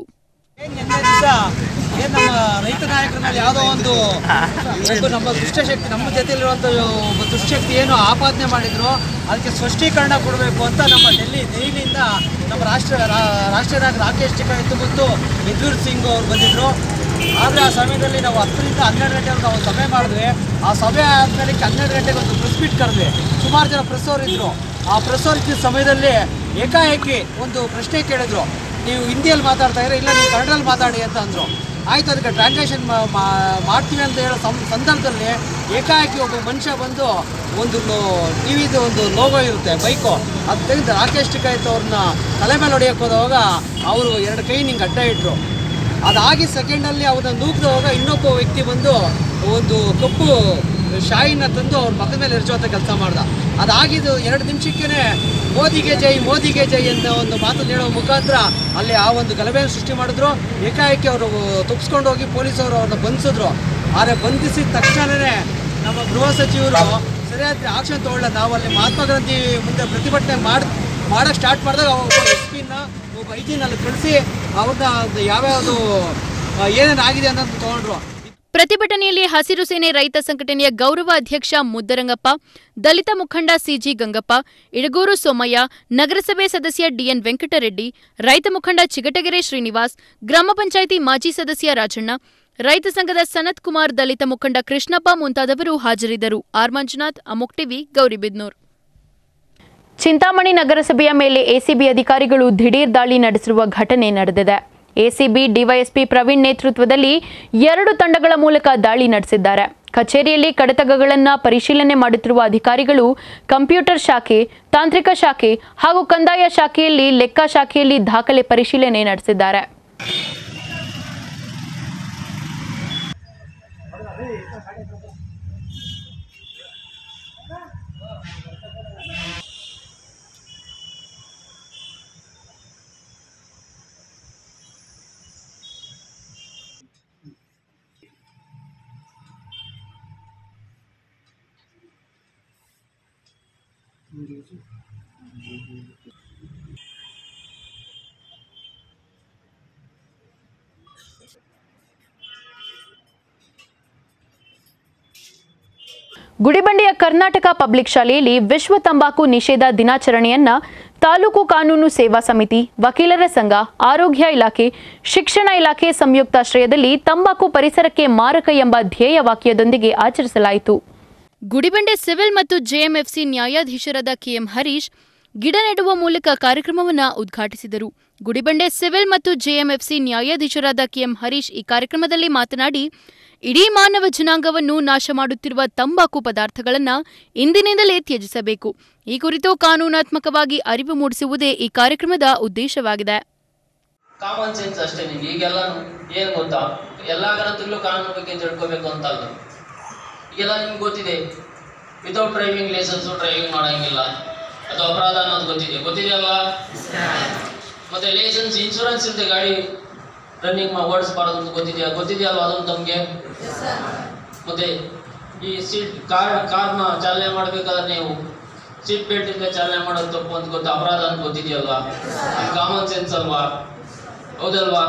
ಏನು ನಮ್ಮ ರೈತ ನಾಯಕರ ಮೇಲೆ ಯಾವುದೋ ಒಂದು ಒಬ್ಬ ನಮ್ಮ ದುಷ್ಟಶಕ್ತಿ ನಮ್ಮ ಜೊತೆಲಿರುವಂಥ ಒಬ್ಬ ದುಷ್ಟಶಕ್ತಿ ಏನು ಆಪಾದನೆ ಮಾಡಿದ್ರು ಅದಕ್ಕೆ ಸ್ಪಷ್ಟೀಕರಣ ಕೊಡಬೇಕು ಅಂತ ನಮ್ಮ ಡೆಲ್ಲಿ ದೆಹಲಿಯಿಂದ ನಮ್ಮ ರಾಷ್ಟ್ರ ರಾ- ರಾಷ್ಟ್ರೀಯ ನಾಯಕ ರಾಕೇಶ್ ಟಿಕಾಯಿತು ಮತ್ತು ಯದುವೀರ್ ಸಿಂಗ್ ಅವರು ಬಂದಿದ್ದರು ಆದರೆ ಆ ಸಮಯದಲ್ಲಿ ನಾವು ಹತ್ತರಿಂದ ಹನ್ನೆರಡು ಗಂಟೆವರೆಗೂ ನಾವು ಸಭೆ ಮಾಡಿದ್ವಿ ಆ ಸಭೆ ಆದಮೇಲೆ ಹನ್ನೆರಡು ಗಂಟೆಗೆ ಒಂದು ಪ್ರೆಸ್ ಮೀಟ್ ಕರೆದ್ವಿ ಸುಮಾರು ಜನ ಪ್ರೆಸ್ ಅವರು ಇದ್ದರು ಆ ಪ್ರೆಸ್ ಅವ್ರು ಇದ್ದ ಸಮಯದಲ್ಲಿ ಏಕಾಏಕಿ ಒಂದು ಪ್ರಶ್ನೆ ಕೇಳಿದ್ರು ನೀವು ಹಿಂದಿಯಲ್ಲಿ ಮಾತಾಡ್ತಾ ಇದ್ರೆ ಇಲ್ಲ ನೀವು ಕನ್ನಡದಲ್ಲಿ ಮಾತಾಡಿ ಅಂತ ಅಂದರು ಆಯಿತು ಅದಕ್ಕೆ ಟ್ರಾನ್ಸಾಕ್ಷನ್ ಮಾಡ್ತೀವಿ ಅಂತ ಹೇಳೋ ಸಂ ಸಂದರ್ಭದಲ್ಲಿ ಏಕಾಏಕಿ ಒಬ್ಬ ಮನುಷ್ಯ ಬಂದು ಒಂದು ಟಿ ವಿದು ಒಂದು ಲೋಗೋ ಇರುತ್ತೆ ಬೈಕು ಅದು ತೆಗೆದು ರಾಕೇಶ್ ಟಿಕಾಯಿತ್ ಅವ್ರನ್ನ ತಲೆ ಮೇಲೆ ಹೊಡೆಯೋಕೆ ಹೋದಾಗ ಅವರು ಎರಡು ಕೈ ನಿಂಗೆ ಅಡ್ಡ ಇಟ್ಟರು ಅದಾಗಿ ಸೆಕೆಂಡಲ್ಲಿ ಅವ್ರನ್ನ ನೂಕಿದವಾಗ ಇನ್ನೊಬ್ಬ ವ್ಯಕ್ತಿ ಬಂದು ಒಂದು ಕಪ್ಪು ಶಾಯಿನ ತಂದು ಅವ್ರ ಮಕ್ಕದ ಮೇಲೆ ಎರಚುವಂಥ ಕೆಲಸ ಮಾಡ್ದ ಅದಾಗಿದ್ದು ಎರಡು ನಿಮಿಷಕ್ಕೇ ಮೋದಿಗೆ ಜೈ ಮೋದಿಗೆ ಜೈ ಅಂತ ಒಂದು ಮಾತನ್ನು ಹೇಳೋ ಮುಖಾಂತರ ಅಲ್ಲಿ ಆ ಒಂದು ಗಲಭೆಯನ್ನು ಸೃಷ್ಟಿ ಮಾಡಿದ್ರು ಏಕಾಏಕಿ ಅವರು ತುಪ್ಸ್ಕೊಂಡು ಹೋಗಿ ಪೊಲೀಸವರು ಅವ್ರನ್ನ ಬಂಧಿಸಿದ್ರು ಆದರೆ ಬಂಧಿಸಿದ ತಕ್ಷಣವೇ ನಮ್ಮ ಗೃಹ ಸಚಿವರು ಸರಿಯಾದ ಆಕ್ಷನ್ ತಗೊಳ್ಳ ನಾವು ಅಲ್ಲಿ ಮಹಾತ್ಮ ಗಾಂಧಿ ಮುಂದೆ ಪ್ರತಿಭಟನೆ ಮಾಡಿ ಮಾಡೋಕ್ಕೆ ಸ್ಟಾರ್ಟ್ ಮಾಡಿದಾಗ ಒಬ್ಬ ಎಸ್ ಪಿನ ಒಬ್ಬ ಐ ಜಿನ ಅಲ್ಲಿ ಕಳಿಸಿ ಅವ್ರನ್ನ ಯಾವ್ಯಾವುದು ಏನೇನು ಆಗಿದೆ ಅಂತ ತೊಗೊಂಡ್ರು ಪ್ರತಿಭಟನೆಯಲ್ಲಿ ಹಸಿರು ಸೇನೆ ರೈತ ಸಂಘಟನೆಯ ಗೌರವ ಅಧ್ಯಕ್ಷ ಮುದ್ದರಂಗಪ್ಪ ದಲಿತ ಮುಖಂಡ ಸಿಜಿ ಗಂಗಪ್ಪ ಇಡಗೂರು ಸೋಮಯ್ಯ ನಗರಸಭೆ ಸದಸ್ಯ ಡಿಎನ್ ವೆಂಕಟರೆಡ್ಡಿ ರೈತ ಮುಖಂಡ ಚಿಗಟಗೆರೆ ಶ್ರೀನಿವಾಸ್ ಗ್ರಾಮ ಪಂಚಾಯಿತಿ ಮಾಜಿ ಸದಸ್ಯ ರಾಜಣ್ಣ ರೈತ ಸಂಘದ ಸನತ್ ಕುಮಾರ್ ದಲಿತ ಮುಖಂಡ ಕೃಷ್ಣಪ್ಪ ಮುಂತಾದವರು ಹಾಜರಿದ್ದರು ಆರ್ ಮಂಜುನಾಥ್ ಅಮೋಕ್ ಟಿವಿ ಗೌರಿಬಿದ್ನೂರ್ ಚಿಂತಾಮಣಿ ನಗರಸಭೆಯ ಮೇಲೆ ಎಸಿಬಿ ಅಧಿಕಾರಿಗಳು ದಿಢೀರ್ ದಾಳಿ ನಡೆಸಿರುವ ಘಟನೆ ನಡೆದಿದೆ ಎಸಿಬಿ ಡಿವೈಎಸ್ಪಿ ಪ್ರವೀಣ್ ನೇತೃತ್ವದಲ್ಲಿ ಎರಡು ತಂಡಗಳ ಮೂಲಕ ದಾಳಿ ನಡೆಸಿದ್ದಾರೆ ಕಚೇರಿಯಲ್ಲಿ ಕಡತಗಳನ್ನು ಪರಿಶೀಲನೆ ಮಾಡುತ್ತಿರುವ ಅಧಿಕಾರಿಗಳು ಕಂಪ್ಯೂಟರ್ ಶಾಖೆ ತಾಂತ್ರಿಕ ಶಾಖೆ ಹಾಗೂ ಕಂದಾಯ ಶಾಖೆಯಲ್ಲಿ ಲೆಕ್ಕ ಶಾಖೆಯಲ್ಲಿ ದಾಖಲೆ ಪರಿಶೀಲನೆ ನಡೆಸಿದ್ದಾರೆ ಗುಡಿಬಂಡೆಯ ಕರ್ನಾಟಕ ಪಬ್ಲಿಕ್ ಶಾಲೆಯಲ್ಲಿ ವಿಶ್ವ ತಂಬಾಕು ನಿಷೇಧ ದಿನಾಚರಣೆಯನ್ನ ತಾಲೂಕು ಕಾನೂನು ಸೇವಾ ಸಮಿತಿ ವಕೀಲರ ಸಂಘ ಆರೋಗ್ಯ ಇಲಾಖೆ ಶಿಕ್ಷಣ ಇಲಾಖೆ ಸಂಯುಕ್ತಾಶ್ರಯದಲ್ಲಿ ತಂಬಾಕು ಪರಿಸರಕ್ಕೆ ಮಾರಕ ಎಂಬ ಧ್ಯೇಯ ವಾಕ್ಯದೊಂದಿಗೆ ಆಚರಿಸಲಾಯಿತು ಗುಡಿಬಂಡೆ ಸಿವಿಲ್ ಮತ್ತು ಜೆಎಂಎಫ್ಸಿ ನ್ಯಾಯಾಧೀಶರಾದ ಕೆಎಂ ಹರೀಶ್ ಗಿಡ ನೆಡುವ ಮೂಲಕ ಕಾರ್ಯಕ್ರಮವನ್ನು ಉದ್ಘಾಟಿಸಿದರು ಗುಡಿಬಂಡೆ ಸಿವಿಲ್ ಮತ್ತು ಜೆಎಂಎಫ್ಸಿ ನ್ಯಾಯಾಧೀಶರಾದ ಕೆಎಂ ಹರೀಶ್ ಈ ಕಾರ್ಯಕ್ರಮದಲ್ಲಿ ಮಾತನಾಡಿ ಇಡೀ ಮಾನವ ಜನಾಂಗವನ್ನು ನಾಶ ಮಾಡುತ್ತಿರುವ ತಂಬಾಕು ಪದಾರ್ಥಗಳನ್ನು ಇಂದಿನಿಂದಲೇ ತ್ಯಜಿಸಬೇಕು ಈ ಕುರಿತು ಕಾನೂನಾತ್ಮಕವಾಗಿ ಅರಿವು ಮೂಡಿಸುವುದೇ ಈ ಕಾರ್ಯಕ್ರಮದ ಉದ್ದೇಶವಾಗಿದೆ ಕಾಮನ್ ಸೆನ್ಸ್ ಅಷ್ಟೇ ನಿಮ್ಗೆ ಈಗೆಲ್ಲ ಏನು ಗೊತ್ತಾ ಎಲ್ಲ ಗಣತಿಗಳು ಕಾನೂನು ಬಗ್ಗೆ ತಿಳ್ಕೊಬೇಕು ಅಂತ ಅಲ್ಲ ಈಗೆಲ್ಲ ನಿಮ್ಗೆ ಗೊತ್ತಿದೆ ವಿತೌಟ್ ಡ್ರೈವಿಂಗ್ ಲೈಸೆನ್ಸು ಡ್ರೈವಿಂಗ್ ಮಾಡೋಂಗಿಲ್ಲ ಅದು ಅಪರಾಧ ಅನ್ನೋದು ಗೊತ್ತಿದೆ ಗೊತ್ತಿದೆಯಲ್ವಾ ಮತ್ತೆ ಲೈಸೆನ್ಸ್ ಇನ್ಶೂರೆನ್ಸ್ ಇಲ್ಲದೆ ಗಾಡಿ ರನ್ನಿಂಗ್ ಓಡಿಸ್ಬಾರ್ದು ಅಂತ ಗೊತ್ತಿದೆಯಾ ಗೊತ್ತಿದೆಯಲ್ವಾ ಅದೊಂದು ತಮಗೆ ಮತ್ತೆ ಈ ಸೀಟ್ ಕಾರ್ ಕಾರ್ನ ಚಾಲನೆ ಮಾಡಬೇಕಾದ್ರೆ ನೀವು ಸೀಟ್ ಬೆಲ್ಟ್ ಇಂದ ಚಾಲನೆ ಮಾಡೋದು ತಪ್ಪು ಅಂತ ಗೊತ್ತು ಅಪರಾಧ ಅಂತ ಗೊತ್ತಿದೆಯಲ್ವಾ ಕಾಮನ್ ಸೆನ್ಸ್ ಅಲ್ವಾ ಹೌದಲ್ವಾ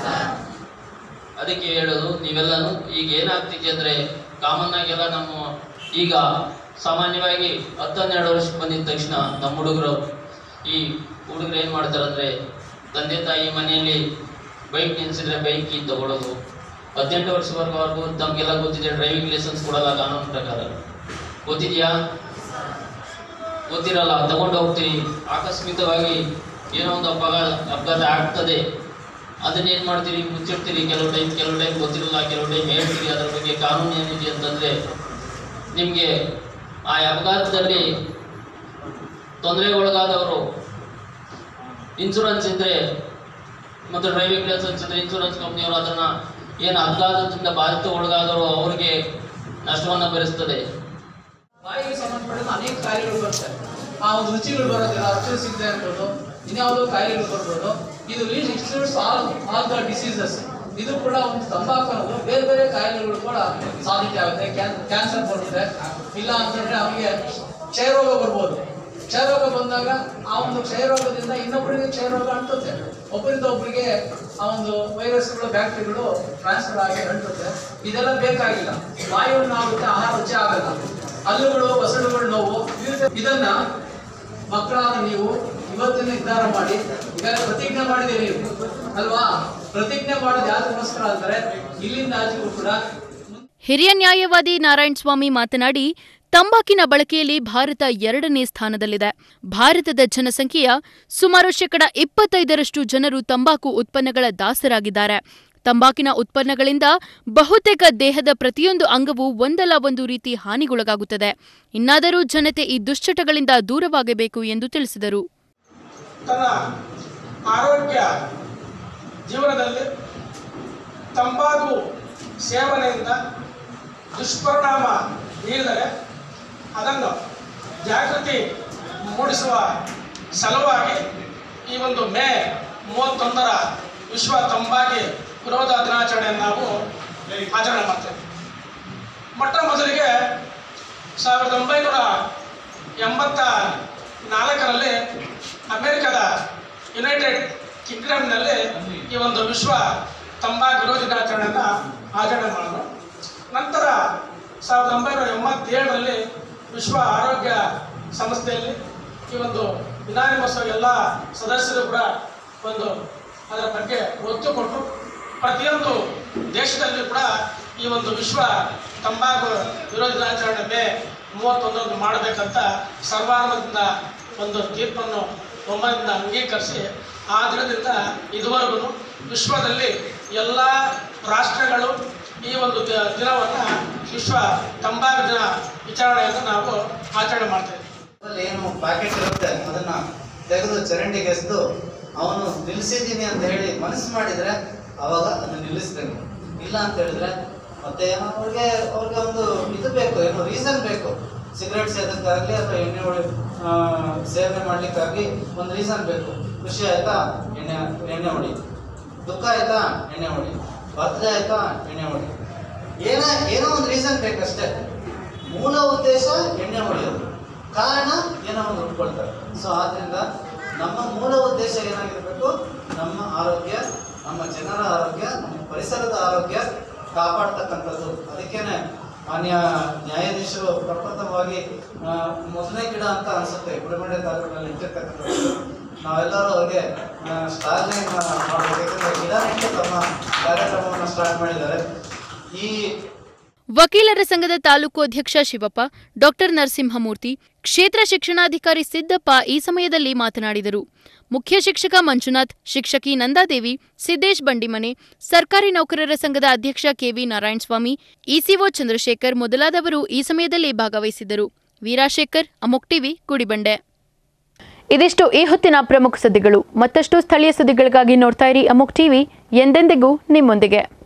ಅದಕ್ಕೆ ಹೇಳೋದು ನೀವೆಲ್ಲನೂ ಈಗ ಏನಾಗ್ತಿದೆ ಅಂದ್ರೆ ಕಾಮನ್ ಆಗೆಲ್ಲ ನಮ್ಮ ಈಗ ಸಾಮಾನ್ಯವಾಗಿ ಹತ್ತನ್ನೆರಡು ವರ್ಷಕ್ಕೆ ಬಂದಿದ ತಕ್ಷಣ ನಮ್ಮ ಹುಡುಗರು ಈ ಹುಡುಗರು ಏನು ಮಾಡ್ತಾರೆ ಅಂದ್ರೆ ತಂದೆ ತಾಯಿ ಮನೆಯಲ್ಲಿ ಬೈಕ್ ನಿಲ್ಸಿದ್ರೆ ಬೈಕ್ ಕೀ ತಗೊಳ್ಳೋದು ಹದಿನೆಂಟು ವರ್ಷವರೆಗೂ ತಮಗೆಲ್ಲ ಗೊತ್ತಿದೆ ಡ್ರೈವಿಂಗ್ ಲೈಸೆನ್ಸ್ ಕೊಡಲ್ಲ ಕಾನೂನು ಪ್ರಕಾರ ಗೊತ್ತಿದೆಯಾ ಗೊತ್ತಿರಲ್ಲ ತಗೊಂಡು ಹೋಗ್ತೀರಿ ಆಕಸ್ಮಿಕವಾಗಿ ಏನೋ ಒಂದು ಅಪಘಾತ ಅಪಘಾತ ಆಗ್ತದೆ ಅದನ್ನೇನು ಮಾಡ್ತೀರಿ ಮುಚ್ಚಿಡ್ತೀರಿ ಕೆಲವು ಟೈಮ್ ಕೆಲವು ಟೈಮ್ ಗೊತ್ತಿರಲ್ಲ ಕೆಲವು ಟೈಮ್ ಹೇಳ್ತೀರಿ ಅದ್ರ ಬಗ್ಗೆ ಕಾನೂನು ಏನಿದೆ ಅಂತಂದರೆ ನಿಮಗೆ ಆ ಅಪಘಾತದಲ್ಲಿ ತೊಂದರೆಗೆ ಒಳಗಾದವರು ಇನ್ಶೂರೆನ್ಸ್ ಇದ್ದರೆ ಮತ್ತು ಡ್ರೈವಿಂಗ್ ಲೈಸೆನ್ಸ್ ಇದ್ದರೆ ಇನ್ಶೂರೆನ್ಸ್ ಕಂಪ್ನಿಯವರು ಅದನ್ನು ಏನು ಅಪಘಾತದಿಂದ ಬಾಧಿತ ಒಳಗಾದವರು ಅವರಿಗೆ ನಷ್ಟವನ್ನು ಭರಿಸ್ತದೆ ಬಾಯಿಗೆ ಸಂಬಂಧಪಟ್ಟ ಅನೇಕ ಕಾಯಿಲೆಗಳು ಬರ್ತವೆ ಆ ಒಂದು ರುಚಿಗಳು ಬರೋದಿಲ್ಲ ರುಚಿ ಸಿಗದೆ ಇರ್ಬೋದು ಇನ್ಯಾವುದೋ ಕಾಯಿಲೆಗಳು ಬರ್ಬೋದು ಇದು list excludes all all the diseases ಇದು ಕೂಡ ಒಂದು ತಂಬಾಕು ಅನ್ನೋದು ಬೇರೆ ಬೇರೆ ಕಾಯಿಲೆಗಳು ಕೂಡ ಸಾಧ್ಯತೆ ಆಗುತ್ತೆ ಕ್ಯಾನ್ಸರ್ ಬರುತ್ತೆ ಇಲ್ಲ ಅಂತಂದ್ರೆ ಅವನಿಗೆ ಕ್ಷಯರೋಗ ಬರ್ಬೋದು ಕ್ಷಯರೋಗ ಬಂದಾಗ ಆ ಒಂದು ಕ್ಷಯರೋಗದಿಂದ ಇನ್ನೊಬ್ಬರಿಗೆ ಕ್ಷಯರೋಗ ಅಂಟುತ್ತೆ ಒಬ್ಬರಿಂದ ಒಬ್ಬರಿಗೆ ಆ ಒಂದು ವೈರಸ್ಗಳು ಬ್ಯಾಕ್ಟೀರಿಯಾಗಳು ಟ್ರಾನ್ಸ್ಫರ್ ಆಗಿ ಅಂಟುತ್ತೆ ಇದೆಲ್ಲ ಬೇಕಾಗಿಲ್ಲ ವಾಯುವನ್ನು ಆಗುತ್ತೆ ಆಹಾರ ರುಚಿ ಆಗಲ್ಲ ಹಲ್ಲುಗಳು ಒಸಡುಗಳು ನೋವು ಇವು- ಇದನ್ನ ಮಕ್ಕಳಾದ ನೀವು ಇವತ್ತಿನ ನಿರ್ಧಾರ ಮಾಡಿ ಈಗ ಪ್ರತಿಜ್ಞೆ ಮಾಡಿದ್ದೀರಿ ನೀವು ಅಲ್ವಾ ಪ್ರತಿಜ್ಞೆ ಮಾಡೋದು ಯಾವ್ದಕ್ಕೋಸ್ಕರ ಅಂದ್ರೆ ಇಲ್ಲಿಂದ ಆಚೆಗೂ ಕೂಡ ಹಿರಿಯ ನ್ಯಾಯವಾದಿ ನಾರಾಯಣ ಸ್ವಾಮಿ ಮಾತನಾಡಿ ತಂಬಾಕಿನ ಬಳಕೆಯಲ್ಲಿ ಭಾರತ ಎರಡನೇ ಸ್ಥಾನದಲ್ಲಿದೆ ಭಾರತದ ಜನಸಂಖ್ಯೆಯ ಸುಮಾರು ಶೇಕಡ ಇಪ್ಪತ್ತೈದರಷ್ಟು ಜನರು ತಂಬಾಕು ಉತ್ಪನ್ನಗಳ ದಾಸರಾಗಿದ್ದಾರೆ ತಂಬಾಕಿನ ಉತ್ಪನ್ನಗಳಿಂದ ಬಹುತೇಕ ದೇಹದ ಪ್ರತಿಯೊಂದು ಅಂಗವೂ ಒಂದಲ್ಲ ಒಂದು ರೀತಿ ಹಾನಿಗೊಳಗಾಗುತ್ತದೆ ಇನ್ನಾದರೂ ಜನತೆ ಈ ದುಶ್ಚಟಗಳಿಂದ ದೂರವಾಗಬೇಕು ಎಂದು ತಿಳಿಸಿದರು ತನ್ನ ಆರೋಗ್ಯ ಜೀವನದಲ್ಲಿ ತಂಬಾಕು ಸೇವನೆಯಿಂದ ದುಷ್ಪರಿಣಾಮ ಬೀರಿದರೆ ಅದನ್ನು ಜಾಗೃತಿ ಮೂಡಿಸುವ ಸಲುವಾಗಿ ಈ ಒಂದು ಮೇ ಮೂವತ್ತೊಂದರ ವಿಶ್ವ ತಂಬಾಕಿ ವಿರೋಧ ದಿನಾಚರಣೆಯನ್ನು ನಾವು ಆಚರಣೆ ಮಾಡ್ತೇವೆ ಮೊಟ್ಟ ಮೊದಲಿಗೆ ಸಾವಿರದ ಒಂಬೈನೂರ ಎಂಬತ್ತ ನಾಲ್ಕರಲ್ಲಿ ಅಮೆರಿಕದ ಯುನೈಟೆಡ್ ಕಿಂಗ್ಡಮ್ನಲ್ಲಿ ಈ ಒಂದು ವಿಶ್ವ ತಂಬಾಕು ವಿರೋಧಿ ದಿನಾಚರಣೆಯನ್ನು ಆಚರಣೆ ಮಾಡಿದ್ರು ನಂತರ ಸಾವಿರದ ಒಂಬೈನೂರ ಎಂಬತ್ತೇಳರಲ್ಲಿ ವಿಶ್ವ ಆರೋಗ್ಯ ಸಂಸ್ಥೆಯಲ್ಲಿ ಈ ಒಂದು ಯುನಾನಿಮಸ್ ಎಲ್ಲ ಸದಸ್ಯರು ಕೂಡ ಒಂದು ಅದರ ಬಗ್ಗೆ ಒತ್ತು ಕೊಟ್ಟರು ಪ್ರತಿಯೊಂದು ದೇಶದಲ್ಲಿ ಕೂಡ ಈ ಒಂದು ವಿಶ್ವ ತಂಬಾಕು ವಿರೋಧಿ ದಿನಾಚರಣೆ ಮೇ ಮೂವತ್ತೊಂದರಂದು ಮಾಡಬೇಕಂತ ಸರ್ವಾನುಮತದಿಂದ ಒಂದು ತೀರ್ಪನ್ನು ಒಮ್ಮದಿಂದ ಅಂಗೀಕರಿಸಿ ಆ ದಿನದಿಂದ ಇದುವರೆಗೂ ವಿಶ್ವದಲ್ಲಿ ಎಲ್ಲ ರಾಷ್ಟ್ರಗಳು ಈ ಒಂದು ದ- ದಿನವನ್ನು ವಿಶ್ವ ತಂಬಾಕು ದಿನ ವಿಚಾರಣೆಯನ್ನು ನಾವು ಆಚರಣೆ ಮಾಡ್ತೇವೆ ಅದ್ರಲ್ಲಿ ಏನು ಪ್ಯಾಕೆಟ್ ಇರುತ್ತೆ ಅದನ್ನ ತೆಗೆದು ಚರಂಡಿಗೆ ಎಸೆದು ಅವನು ನಿಲ್ಲಿಸಿದ್ದೀನಿ ಅಂತ ಹೇಳಿ ಮನಸ್ಸು ಮಾಡಿದ್ರೆ ಅವಾಗ ಅದನ್ನ ನಿಲ್ಲಿಸ್ಬೇಕು ಇಲ್ಲ ಅಂತ ಹೇಳಿದ್ರೆ ಮತ್ತೆ ಏನೋ ಅವ್ರಿಗೆ ಅವ್ರಿಗೆ ಒಂದು ಇದು ಬೇಕು ಏನೋ ರೀಸನ್ ಬೇಕು ಸಿಗರೇಟ್ ಸೇದಕ್ಕಾಗಲಿ ಅಥವಾ ಎಣ್ಣೆ ಹೊಡಿ ಆ, ಸೇವನೆ ಮಾಡ್ಲಿಕ್ಕಾಗಿ ಒಂದು ರೀಸನ್ ಬೇಕು ಖುಷಿ ಆಯ್ತಾ ಎಣ್ಣೆ ಎಣ್ಣೆ ಹೊಡಿ ದುಃಖ ಆಯ್ತಾ ಎಣ್ಣೆ ಹೊಡಿ ಬರ್ತ್ಡೇ ಆಯ್ತಾ ಎಣ್ಣೆ ಹೊಡಿ ಏನೋ ಏನೋ ಒಂದು ರೀಸನ್ ಬೇಕಷ್ಟೇ ಮೂಲ ಉದ್ದೇಶ ಎಣ್ಣೆ ಹೊಡೆಯೋದು ಕಾರಣ ಏನೋ ಒಂದು ಉಟ್ಕೊಳ್ತಾರೆ ಸೊ ಆದ್ರಿಂದ ನಮ್ಮ ಮೂಲ ಉದ್ದೇಶ ಏನಾಗಿರಬೇಕು ನಮ್ಮ ಆರೋಗ್ಯ ನಮ್ಮ ಜನರ ಆರೋಗ್ಯ ನಮ್ಮ ಪರಿಸರದ ಆರೋಗ್ಯ ಕಾಪಾಡ್ತಕ್ಕಂಥದ್ದು ಅದಕ್ಕೇನೆ ಮಾನ್ಯ ನ್ಯಾಯಾಧೀಶರು ಪ್ರಪ್ರಥಮವಾಗಿ ಆ, ಮೊದಲನೇ ಗಿಡ ಅಂತ ಅನ್ಸುತ್ತೆ ಗುಡಿಮಂಡೆ ತಾಲೂಕಿನಲ್ಲಿ ಇಟ್ಟಿರ್ತಕ್ಕಂಥದ್ದು ನಾವೆಲ್ಲರೂ ಅವ್ರಿಗೆ ಸ್ಟಾರ್ಲಿಂಗ್ ಮಾಡಬೇಕು ಯಾಕಂದ್ರೆ ಗಿಡ ನೆಟ್ಟು ತಮ್ಮ ಕಾರ್ಯಕ್ರಮವನ್ನು ಸ್ಟಾರ್ಟ್ ಮಾಡಿದ್ದಾರೆ ಈ ವಕೀಲರ ಸಂಘದ ತಾಲೂಕು ಅಧ್ಯಕ್ಷ ಶಿವಪ್ಪ ಡಾಕ್ಟರ್ ನರಸಿಂಹಮೂರ್ತಿ ಕ್ಷೇತ್ರ ಶಿಕ್ಷಣಾಧಿಕಾರಿ ಸಿದ್ದಪ್ಪ ಈ ಸಮಯದಲ್ಲಿ ಮಾತನಾಡಿದರು ಮುಖ್ಯ ಶಿಕ್ಷಕ ಮಂಜುನಾಥ್ ಶಿಕ್ಷಕಿ ನಂದಾದೇವಿ ಸಿದ್ದೇಶ್ ಬಂಡಿಮನೆ ಸರ್ಕಾರಿ ನೌಕರರ ಸಂಘದ ಅಧ್ಯಕ್ಷ ಕೆವಿ ನಾರಾಯಣಸ್ವಾಮಿ ಇಸಿಒ ಚಂದ್ರಶೇಖರ್ ಮೊದಲಾದವರು ಈ ಸಮಯದಲ್ಲಿ ಭಾಗವಹಿಸಿದ್ದರು ವೀರಾಶೇಖರ್ ಅಮೋಕ್ ಟಿವಿ ಗುಡಿಬಂಡೆ ಇದಿಷ್ಟು ಈ ಹೊತ್ತಿನ ಪ್ರಮುಖ ಸುದ್ದಿಗಳು ಮತ್ತಷ್ಟು ಸ್ಥಳೀಯ ಸುದ್ದಿಗಳಿಗಾಗಿ ನೋಡ್ತಾ ಇರಿ ಅಮೋಕ್ ಟಿವಿ ಎಂದೆಂದಿಗೂ ನಿಮ್ಮೊಂದಿಗೆ